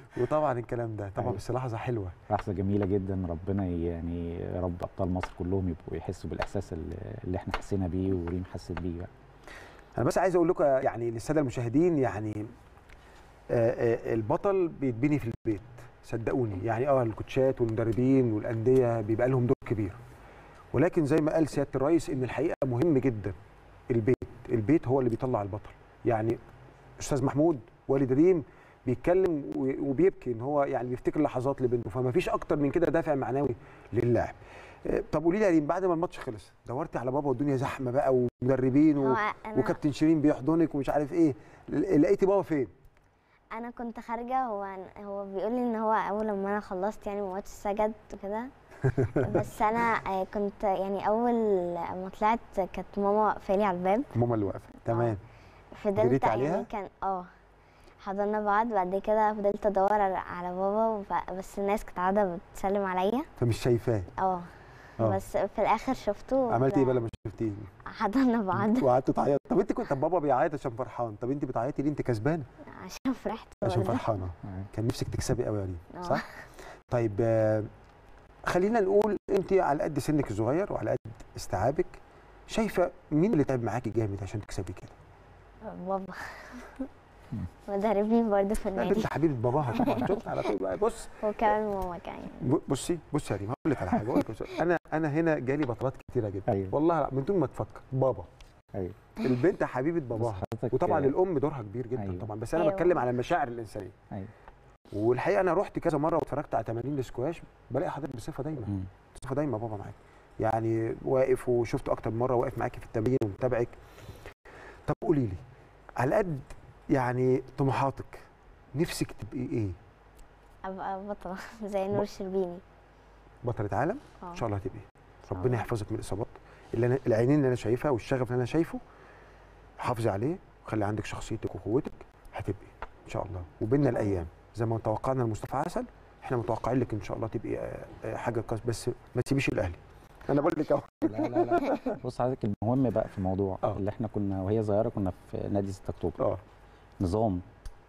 وطبعا الكلام ده طبعا أيوة. بس لحظه حلوه لحظه جميله جدا ربنا يعني يا رب ابطال مصر كلهم يبقوا يحسوا بالاحساس اللي اللي احنا حسينا بيه وريم حست بيه بقى. انا بس عايز اقول لكم يعني للساده المشاهدين يعني آه، آه، البطل بيتبني في البيت صدقوني يعني اه الكوتشات والمدربين والانديه بيبقى لهم دور كبير ولكن زي ما قال سياده الرئيس ان الحقيقه مهم جدا البيت البيت هو اللي بيطلع البطل يعني استاذ محمود والد ريم بيتكلم و- وبيبكي ان هو يعني بيفتكر لحظات لبنته فما فيش اكتر من كده دافع معنوي للاعب آه، طب قولي لي يا ريم بعد ما الماتش خلص دورتي على بابا والدنيا زحمه بقى ومدربين و... هو انا وكابتن شيرين بيحضنك ومش عارف ايه ل- لقيتي بابا فين انا كنت خارجه هو هو بيقول لي ان هو اول لما انا خلصت يعني الماتش سجد وكده بس انا آه، كنت يعني اول ما طلعت كانت ماما واقفه لي على الباب ماما اللي واقفه تمام فضلت جريت عليها؟ يعني كان اه حضرنا بعض بعد كده فضلت ادور على- على بابا وب- بس الناس كانت قاعده بتسلم عليا فمش شايفاه اه آه. بس في الاخر شفته عملتي ايه بقى لما شفتيه حضرنا بعض وقعدت تعيط طب انت كنت طب بابا بيعيط عشان فرحان طب انت بتعيطي ليه انت كسبانه عشان فرحت عشان برضه. فرحانه آه. كان نفسك تكسبي قوي يا ريم آه. صح طيب آه، خلينا نقول انت على قد سنك الصغير وعلى قد استيعابك شايفه مين اللي تعب معاكي جامد عشان تكسبي كده بابا مدربين برضه في لا النادي بنت حبيبه باباها طبعا شفت على طول بقى بص وكمان ماما كمان ب- بصي بصي يا ريم هقول لك على حاجه هقول لك بص- انا انا هنا جالي بطولات كتيره جدا ايوه والله لا، من دون ما تفكر بابا ايوه البنت حبيبه بس باباها حضرتك وطبعا آه، الام دورها كبير جدا أيوة. طبعا بس انا أيوة. بتكلم على المشاعر الانسانيه ايوه والحقيقه انا رحت كذا مره واتفرجت على تمارين السكواش بلاقي حضرتك بصفه دايما مم. بصفه دايما بابا معاك يعني واقف وشفته اكتر من مره واقف معاكي في التمرين ومتابعك طب قولي لي على قد يعني طموحاتك نفسك تبقي ايه ابقى بطله زي نور الشربيني بطله عالم اه ان شاء الله هتبقي شاء ربنا الله. يحفظك من الاصابات اللي أنا العينين اللي انا شايفها والشغف اللي انا شايفه حافظي عليه وخلي عندك شخصيتك وقوتك هتبقي ان شاء الله وبيننا الايام زي ما توقعنا لمصطفى عسل احنا متوقعين لك ان شاء الله تبقي آه، آه، حاجه كويس بس ما تسيبيش الاهلي انا بقول لك اهو لا لا لا بص حضرتك المهم بقى في الموضوع آه. اللي احنا كنا وهي صغيره كنا في نادي 6 اكتوبر اه نظام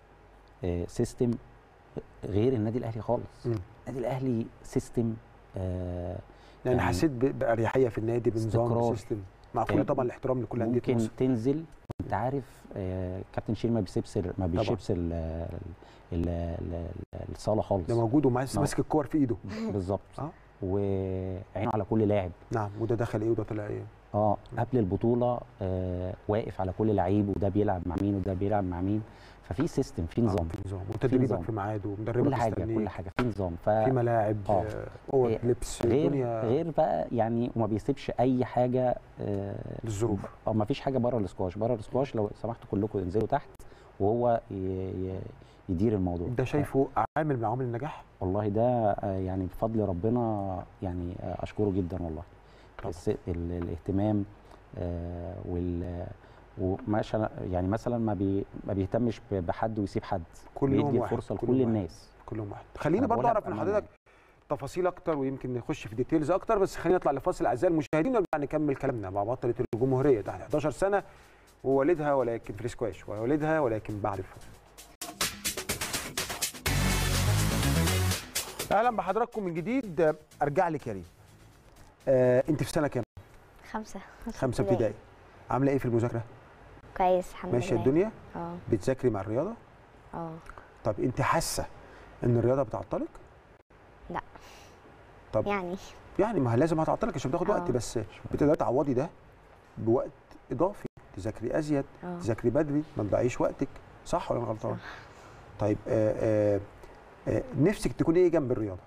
آه، سيستم غير النادي الاهلي خالص مم. النادي الاهلي سيستم آه، يعني يعني حسيت ب- باريحيه في النادي بنظام استقرار. سيستم مع كل آه، طبعا الاحترام لكل انديه ممكن مصر تنزل انت عارف آه، كابتن شير ما بيسيبش ما بيسيبش ال- ال- ال- الصاله خالص ده موجود وماسك نعم. ماسك الكور في ايده بالظبط آه. وعينه على كل لاعب نعم وده دخل ايه وده طلع ايه اه قبل البطوله آه واقف على كل لعيب وده بيلعب مع مين وده بيلعب مع مين ففي سيستم في نظام في نظام وتدريبك نظام. في ميعاده ومدربك كل حاجه مستنيك. كل حاجه في نظام ف في ملاعب آه. آه، اوض إيه، لبس غير الدنيا غير بقى يعني وما بيسيبش اي حاجه آه للظروف او ما فيش حاجه بره الاسكواش بره الاسكواش لو سمحتوا كلكم انزلوا تحت وهو ي- ي- يدير الموضوع ده شايفه عامل من عوامل النجاح والله ده آه، يعني بفضل ربنا يعني آه، اشكره جدا والله طبعا. الس- ال- الاهتمام آه، وال ومش يعني مثلا ما بي ما بيهتمش ب- بحد ويسيب حد كلهم بيدي واحد، الفرصه كلهم لكل واحد. الناس كلهم واحد خليني أنا برضه بقولها اعرف من بأمانة حضرتك تفاصيل اكتر ويمكن نخش في ديتيلز اكتر بس خلينا نطلع لفاصل اعزائي المشاهدين ونرجع نكمل كلامنا مع بطله الجمهوريه تحت 11 سنه ووالدها ولكن في الاسكواش ووالدها ولكن بعد الفاصل اهلا بحضراتكم من جديد ارجع لك يا ريم آه انت في سنه كام خمسة خمسه ابتدائي عامله ايه في المذاكره كويس الحمد ماشيه لله الدنيا اه بتذاكري مع الرياضه اه طب انت حاسه ان الرياضه بتعطلك طب يعني يعني ما هي لازم هتعطلك عشان بتاخد وقت آه. بس بتقدري تعوضي ده بوقت اضافي تذاكري ازيد اه تذاكري بدري ما تضيعيش وقتك صح ولا انا غلطان طيب آه آه آه نفسك تكوني ايه جنب الرياضه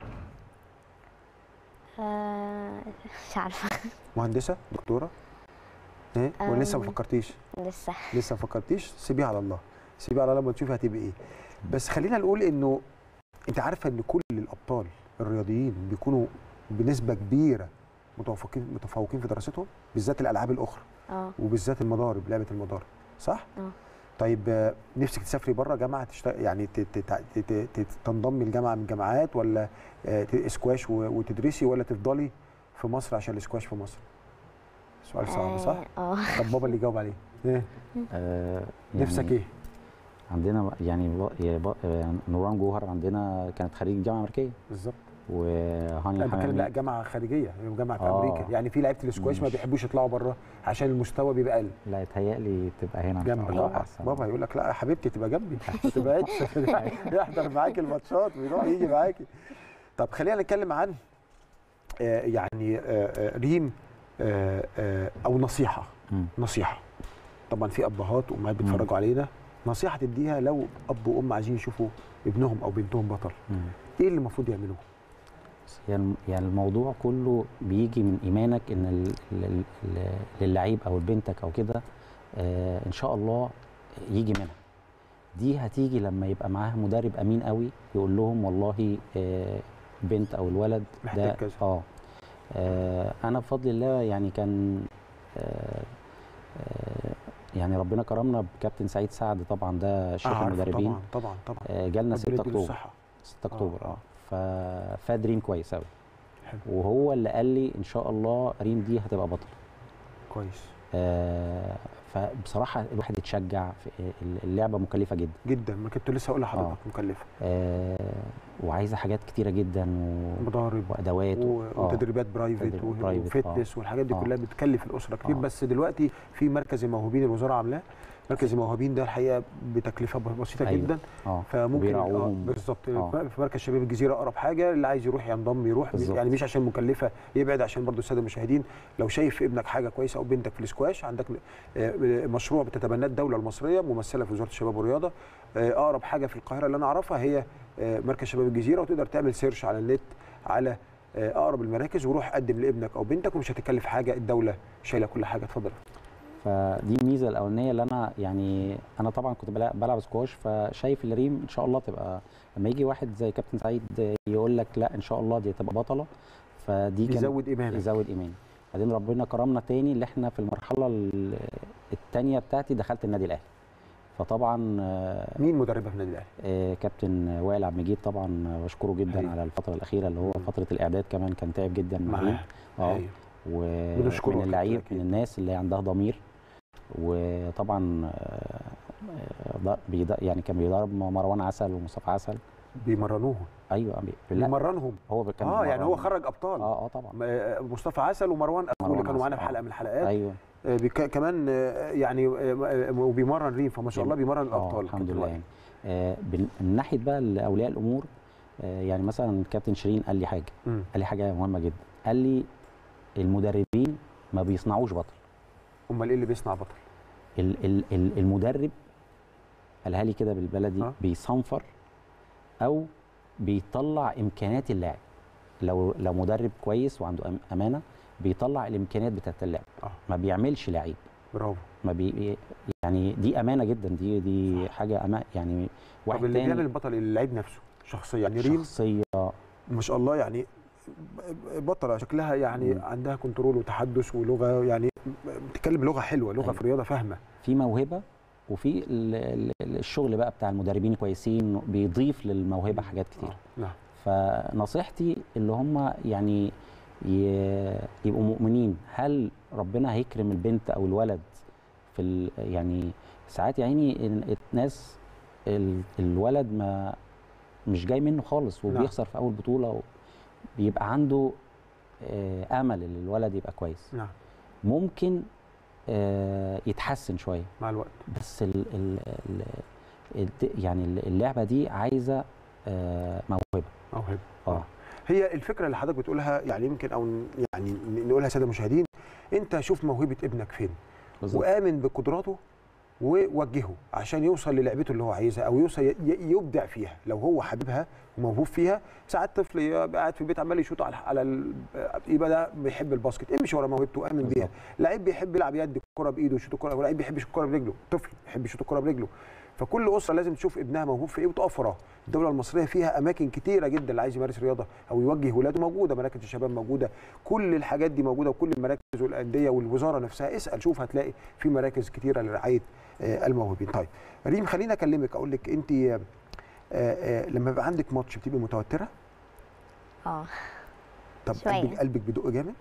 آه، مش عارفة مهندسه دكتوره ايه ولا لسه ما أم. فكرتيش لسه لسه ما فكرتيش سيبيها على الله سيبيها على الله لما تشوفي هتبقي ايه بس خلينا نقول انه انت عارفه ان كل الابطال الرياضيين بيكونوا بنسبه كبيره متفوقين متفوقين في دراستهم بالذات الالعاب الاخرى اه وبالذات المضارب لعبه المضارب صح اه. طيب آه، نفسك تسافري بره جامعه تشتغل يعني ت- ت- ت- ت- ت- تنضمي لجامعه من الجامعات ولا آه، ت- اسكواش و- وتدرسي ولا تفضلي في مصر عشان الاسكواش في مصر سؤال صعب صح اه طب بابا اللي يجاوب عليه ايه آه نفسك يعني ايه عندنا يعني ب- يا ب- آه، نوران جوهر عندنا كانت خريج جامعه امريكيه بالظبط وهانيا لا بتكلم لا الحمامي جامعه خارجيه جامعه في آه. امريكا يعني في لعيبه الاسكواش ما مش- بيحبوش يطلعوا بره عشان المستوى بيبقى اقل لا يتهيألي تبقى هنا إن شاء جنب الله بابا أحسن. بابا يقول لك لا يا حبيبتي تبقى جنبي ما تبعدش يحضر معاكي الماتشات ويروح يجي معاكي طب خلينا نتكلم عن آه، يعني آه، آه، ريم آه، آه، او نصيحه مم. نصيحه طبعا في ابهات وامهات بيتفرجوا علينا نصيحه تديها لو اب وام عايزين يشوفوا ابنهم او بنتهم بطل مم. ايه اللي المفروض يعملوه هي الم- يعني الموضوع كله بيجي من ايمانك ان ال- ال- ال- للعيب او لبنتك او كده آه، ان شاء الله يجي منها دي هتيجي لما يبقى معاها مدرب امين قوي يقول لهم والله آه، بنت او الولد محتاج ده كذا. اه آه، انا بفضل الله يعني كان آه، آه، يعني ربنا كرمنا بكابتن سعيد سعد طبعا ده شيخ آه، عارفه المدربين طبعا طبعا طبعا آه، جالنا 6 ربنا يديله اكتوبر الصحة. 6 آه، اكتوبر آه. اه ف فادريم كويس قوي حلو. وهو اللي قال لي ان شاء الله ريم دي هتبقى بطل كويس آه فبصراحه الواحد يتشجع في اللعبه مكلفه جدا جدا ما كنت لسه هقول لحضرتك آه. مكلفه آه وعايزه حاجات كتيره جدا و... مضارب وادوات و- آه. وتدريبات برايفت تدريب و- برايفت، وفتنس والحاجات دي آه. كلها بتكلف الاسره كتير آه. بس دلوقتي في مركز الموهوبين الوزاره عاملاه مركز الموهوبين ده الحقيقه بتكلفه ب- بسيطه أيوة. جدا اه فممكن وبيراعوهم. آه بالظبط آه. في مركز شباب الجزيره اقرب حاجه اللي عايز يروح ينضم يروح بالظبط. يعني مش عشان مكلفه يبعد عشان برضو الساده المشاهدين لو شايف في ابنك حاجه كويسه او بنتك في الاسكواش عندك آه، مشروع بتتبناه الدوله المصريه ممثله في وزاره الشباب والرياضه آه، اقرب حاجه في القاهره اللي انا اعرفها هي آه، مركز شباب الجزيره وتقدر تعمل سيرش على النت على آه، اقرب المراكز وروح قدم لابنك او بنتك ومش هتكلف حاجه الدوله شايله كل حاجه اتفضل فدي الميزه الاولانيه اللي انا يعني انا طبعا كنت بلعب, بلعب سكواش فشايف ان ريم ان شاء الله تبقى لما يجي واحد زي كابتن سعيد يقول لك لا ان شاء الله دي تبقى بطله فدي كانت يزود ايمانك يزود ايماني بعدين ربنا كرمنا تاني اللي احنا في المرحله الثانيه بتاعتي دخلت النادي الاهلي فطبعا آه، مين مدربها في النادي الاهلي آه، كابتن وائل عبد المجيد طبعا بشكره جدا أيوة. على الفتره الاخيره اللي هو مم. فتره الاعداد كمان كان تعب جدا معايا معاه اه أيوة. بنشكره ومن أكيد اللعيب أكيد. من الناس اللي عندها ضمير وطبعا آه، آه، ض- بيض- يعني كان بيضرب مروان عسل ومصطفى عسل بيمرنوهم ايوه بي- لا بيمرنهم هو كان اه يعني هو بيمرن. خرج ابطال اه اه طبعا م- مصطفى عسل ومروان اخو مروان اللي كانوا معانا عسل، في حلقه آه. من الحلقات ايوه آه، بيك- كمان آه، يعني آه، آه، وبيمرن ريم فما شاء الله بيمرن آه، الابطال الحمد كابتن لله وائل. يعني آه بن- من ناحيه بقى اولياء الامور آه يعني مثلا كابتن شيرين قال لي حاجه مم. قال لي حاجه مهمه جدا قال لي المدربين ما بيصنعوش بطل امال ايه اللي بيصنع بطل ال- ال- ال- المدرب قالها لي كده بالبلدي آه. بيصنفر او بيطلع امكانيات اللاعب لو لو مدرب كويس وعنده أم- امانه بيطلع الامكانيات بتاعت اللاعب آه. ما بيعملش لعيب برافو ما بي يعني دي امانه جدا دي دي حاجه أما يعني طب واحد اللي بيعمل تاني البطل اللعيب نفسه شخصيا يعني ريم شخصيه ما شاء الله يعني بطلة شكلها يعني مم. عندها كنترول وتحدث ولغه يعني بتتكلم لغه حلوه لغه أيوة. في الرياضه فاهمه في موهبه وفي ال- ال- الشغل بقى بتاع المدربين كويسين بيضيف للموهبه حاجات كتير آه، نعم فنصيحتي اللي هم يعني ي- يبقوا مؤمنين هل ربنا هيكرم البنت او الولد في ال يعني ساعات يا عيني ال- الناس ال- الولد ما مش جاي منه خالص نعم. وبيخسر في اول بطوله و- بيبقى عنده آه، امل ان الولد يبقى كويس نعم ممكن آه، يتحسن شويه مع الوقت بس ال ال ال الد- يعني اللعبه دي عايزه آه، موهبه موهبه اه هي الفكره اللي حضرتك بتقولها يعني يمكن او ن- يعني نقولها ساده المشاهدين انت شوف موهبه ابنك فين بالظبط وامن بقدراته ووجهه عشان يوصل للعبته اللي هو عايزها او يوصل ي- ي- يبدع فيها لو هو حاببها وموهوب فيها ساعات طفل يبقى قاعد في البيت عمال يشوط على على ال- يبقى ده بيحب الباسكت امشي ورا موهبته وامن بيها بالظبط. لعيب بيحب يلعب يد الكره بايده ويشوط الكره ولعيب بيحب يشوط الكره برجله طفل بيحب يشوط الكره برجله فكل اسره لازم تشوف ابنها موهوب في ايه وتقف وراه الدوله المصريه فيها اماكن كتيره جدا اللي عايز يمارس رياضه او يوجه ولاده موجوده مراكز الشباب موجوده كل الحاجات دي موجوده وكل المراكز والانديه والوزاره نفسها اسال شوف هتلاقي في مراكز كتيره لرعايه آه، الموهوبين طيب ريم خليني اكلمك اقول لك انت آه، آه، لما يبقى عندك ماتش بتبقي متوتره اه طب شوية. قلبك قلبك بيدق جامد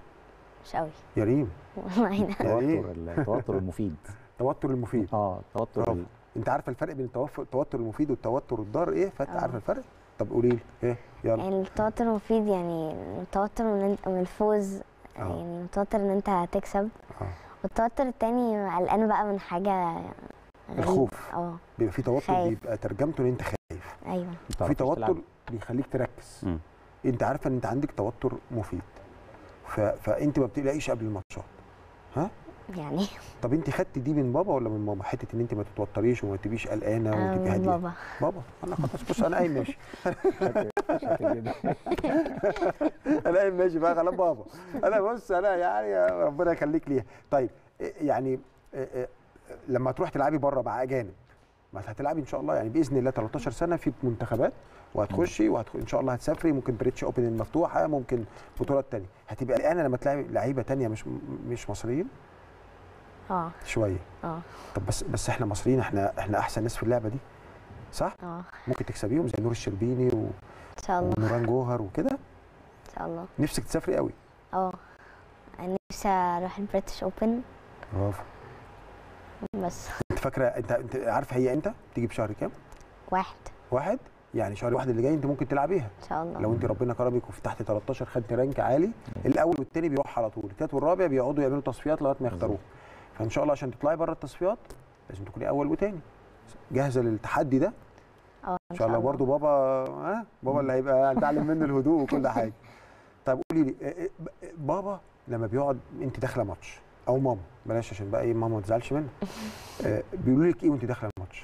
مش قوي يا ريم والله لا. يعني إيه؟ التوتر التوتر المفيد توتر المفيد اه التوتر برافو. ال- انت عارفه الفرق بين التوف- التوتر المفيد والتوتر الضار ايه فانت آه. عارفه الفرق طب قولي لي ايه يلا يعني التوتر مفيد يعني التوتر من, من الفوز آه. يعني متوتر ان انت هتكسب آه. والتوتر التاني قلقان بقى من حاجة غريبة. الخوف. اه بيبقى في توتر خايف. بيبقى ترجمته ان انت خايف ايوه ما في تعرفيش توتر تلعب. بيخليك تركز مم. انت عارفه ان انت عندك توتر مفيد ف... فانت ما بتقلقيش قبل الماتشات يعني طب انت خدت دي من بابا ولا من ماما حته ان انت ما تتوتريش وما تبقيش قلقانه آه، وتبقي من هاديه بابا بابا انا خلاص بص انا قايم ماشي شاطر جدا. انا قايم ماشي بقى خلاص بابا انا بص انا يعني ربنا يخليك ليها طيب إيه يعني إيه إيه لما تروح تلعبي بره مع اجانب ما هتلعبي ان شاء الله يعني باذن الله 13 سنه في منتخبات وهتخشي وهتخ... ان شاء الله هتسافري ممكن بريتش اوبن المفتوحه ممكن بطولات تانية هتبقى قلقانه لما تلاقي لعيبه تانية مش مش مصريين اه شويه اه طب بس بس احنا مصريين احنا احنا احسن ناس في اللعبه دي صح اه ممكن تكسبيهم زي نور الشربيني و... ان شاء الله ونوران جوهر وكده ان شاء الله نفسك تسافري قوي اه انا نفسي اروح البريتش اوبن برافو بس انت فاكره انت انت عارفه هي امتى تيجي في شهر كام واحد واحد يعني شهر واحد اللي جاي انت ممكن تلعبيها ان شاء الله لو انت ربنا كرمك وفتحت 13 خدت رانك عالي الاول والثاني بيروح على طول الثالث والرابع بيقعدوا يعملوا تصفيات لغايه ما يختاروه فان شاء الله عشان تطلعي بره التصفيات لازم تكوني اول وثاني جاهزه للتحدي ده اه ان شاء الله برضو بابا ها بابا اللي هيبقى هنتعلم منه الهدوء وكل حاجه طيب قولي لي إيه- إيه ب- بابا لما بيقعد انت داخله ماتش او ماما بلاش عشان بقى ايه ماما ما تزعلش منها آه، بيقولوا لك ايه وانت داخله الماتش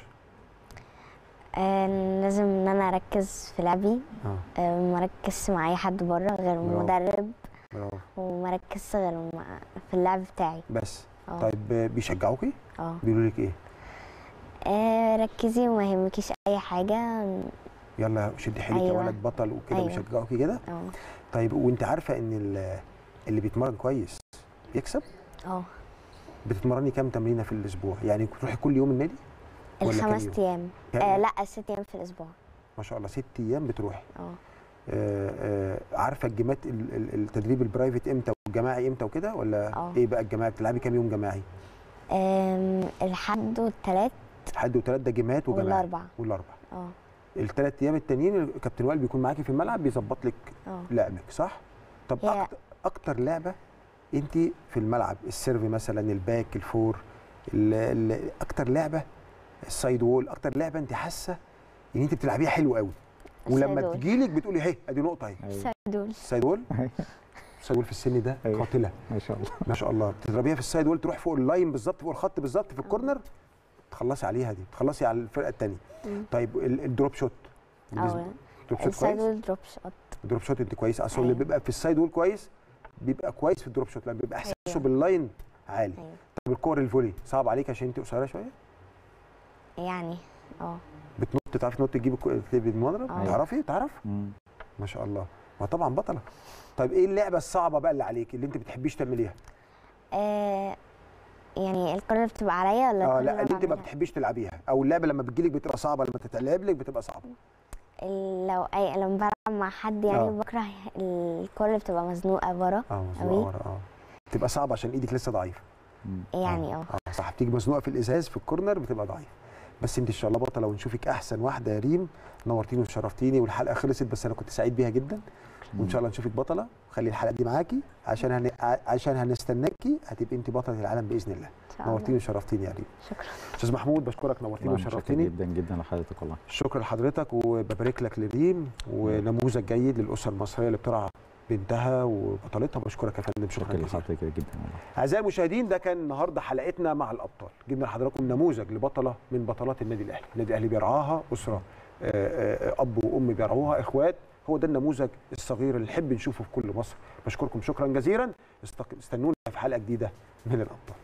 آه لازم ان انا اركز في لعبي اه آه ما اركزش مع اي حد بره غير برافو. المدرب برافو وما اركزش غير مع في اللعب بتاعي بس اه طيب آه، بيشجعوكي اه بيقولوا لك ايه آه، ركزي وما يهمكيش اي حاجه يلا شدي حيلك يا أيوة. ولد بطل وكده أيوة. بيشجعوكي كده اه طيب وانت عارفه ان ال- اللي بيتمرن كويس يكسب اه بتتمرني كام تمرينه في الاسبوع يعني بتروحي كل يوم النادي ولا كام الخمس يوم؟ ايام كام آه يوم؟ لا ست ايام في الاسبوع ما شاء الله ست ايام بتروحي اه آه، آه، عارفه الجيمات ال- ال- التدريب البرايفت امتى والجماعي امتى وكده ولا اه. ايه بقى الجماعي بتلعبي كام يوم جماعي آم، الحد والتلات حد وثلاث ده جيمات وجماعي والاربع والاربع اه الثلاث ايام التانيين كابتن وائل بيكون معاكي في الملعب بيظبط لك اه لعبك صح طب هي- أكتر, اكتر لعبه انت في الملعب السيرف مثلا الباك الفور ال ال اكتر لعبه السايد وول اكتر لعبه انت حاسه ان انت بتلعبيها حلو قوي ولما السايد وول. تجيلك بتقولي هي ادي نقطه اهي أيوة. دول السايد وول السايد وول في السن ده أيوة. قاتله ما شاء الله ما شاء الله بتضربيها في السايد وول تروح فوق اللاين بالظبط فوق الخط بالظبط في الكورنر تخلصي عليها دي تخلصي على الفرقه الثانيه مم. طيب ال- الدروب شوت بالنسبه اه الدروب شوت السايد كويس وول دروب شوت الدروب شوت انت كويس اصلا اللي أيوة. بيبقى في السايد وول كويس بيبقى كويس في الدروب شوت لما بيبقى احساسه أيوة. باللاين عالي ايوه طب الكور الفولي صعب عليك عشان انت قصيره شويه يعني اه بتنط تعرفي تنط تجيب الكو- تجيب المضرب أيوة. تعرفي تعرف مم. ما شاء الله ما طبعا بطله طيب ايه اللعبه الصعبه بقى اللي عليك اللي انت بتحبيش تعمليها آه، يعني الكرة اللي بتبقى عليا ولا اه الكرة لا اللي اللي انت ما بعملها؟ بتحبيش تلعبيها او اللعبه لما بتجيلك بتبقى صعبه لما تتلعب لك بتبقى صعبه ال- لو اي لما بلعب مع حد يعني آه. بكره الكرة اللي بتبقى مزنوقة ورا اه أوي. مزنوقه ورا اه بتبقى صعبه عشان ايدك لسه ضعيفه مم. يعني اه اه صح بتيجي مزنوقه في الازاز في الكورنر بتبقى ضعيفه بس انت ان شاء الله بطله ونشوفك احسن واحده يا ريم نورتيني وشرفتيني والحلقه خلصت بس انا كنت سعيد بيها جدا وان شاء الله نشوفك بطله وخلي الحلقه دي معاكي عشان هن... ع- عشان هنستناكي هتبقي انت بطله العالم باذن الله ان شاء نورتيني الله وشرفتيني يا ريم شكرا استاذ محمود بشكرك نورتيني والله متشكر وشرفتيني جدا جدا لحضرتك والله شكرا لحضرتك وببارك لك لريم ونموذج جيد للاسره المصريه اللي بترعى بنتها وبطلتها بشكرك يا فندم شكرا شكرا جزيلا لحضرتك جدا والله اعزائي المشاهدين ده كان النهارده حلقتنا مع الابطال جبنا لحضراتكم نموذج لبطله من بطلات النادي الاهلي النادي الاهلي بيرعاها اسره آه، آه، آه، اب وام بيرعوها اخوات هو ده النموذج الصغير اللي نحب نشوفه في كل مصر بشكركم شكرا جزيلا استق- استنونا في حلقه جديده من الابطال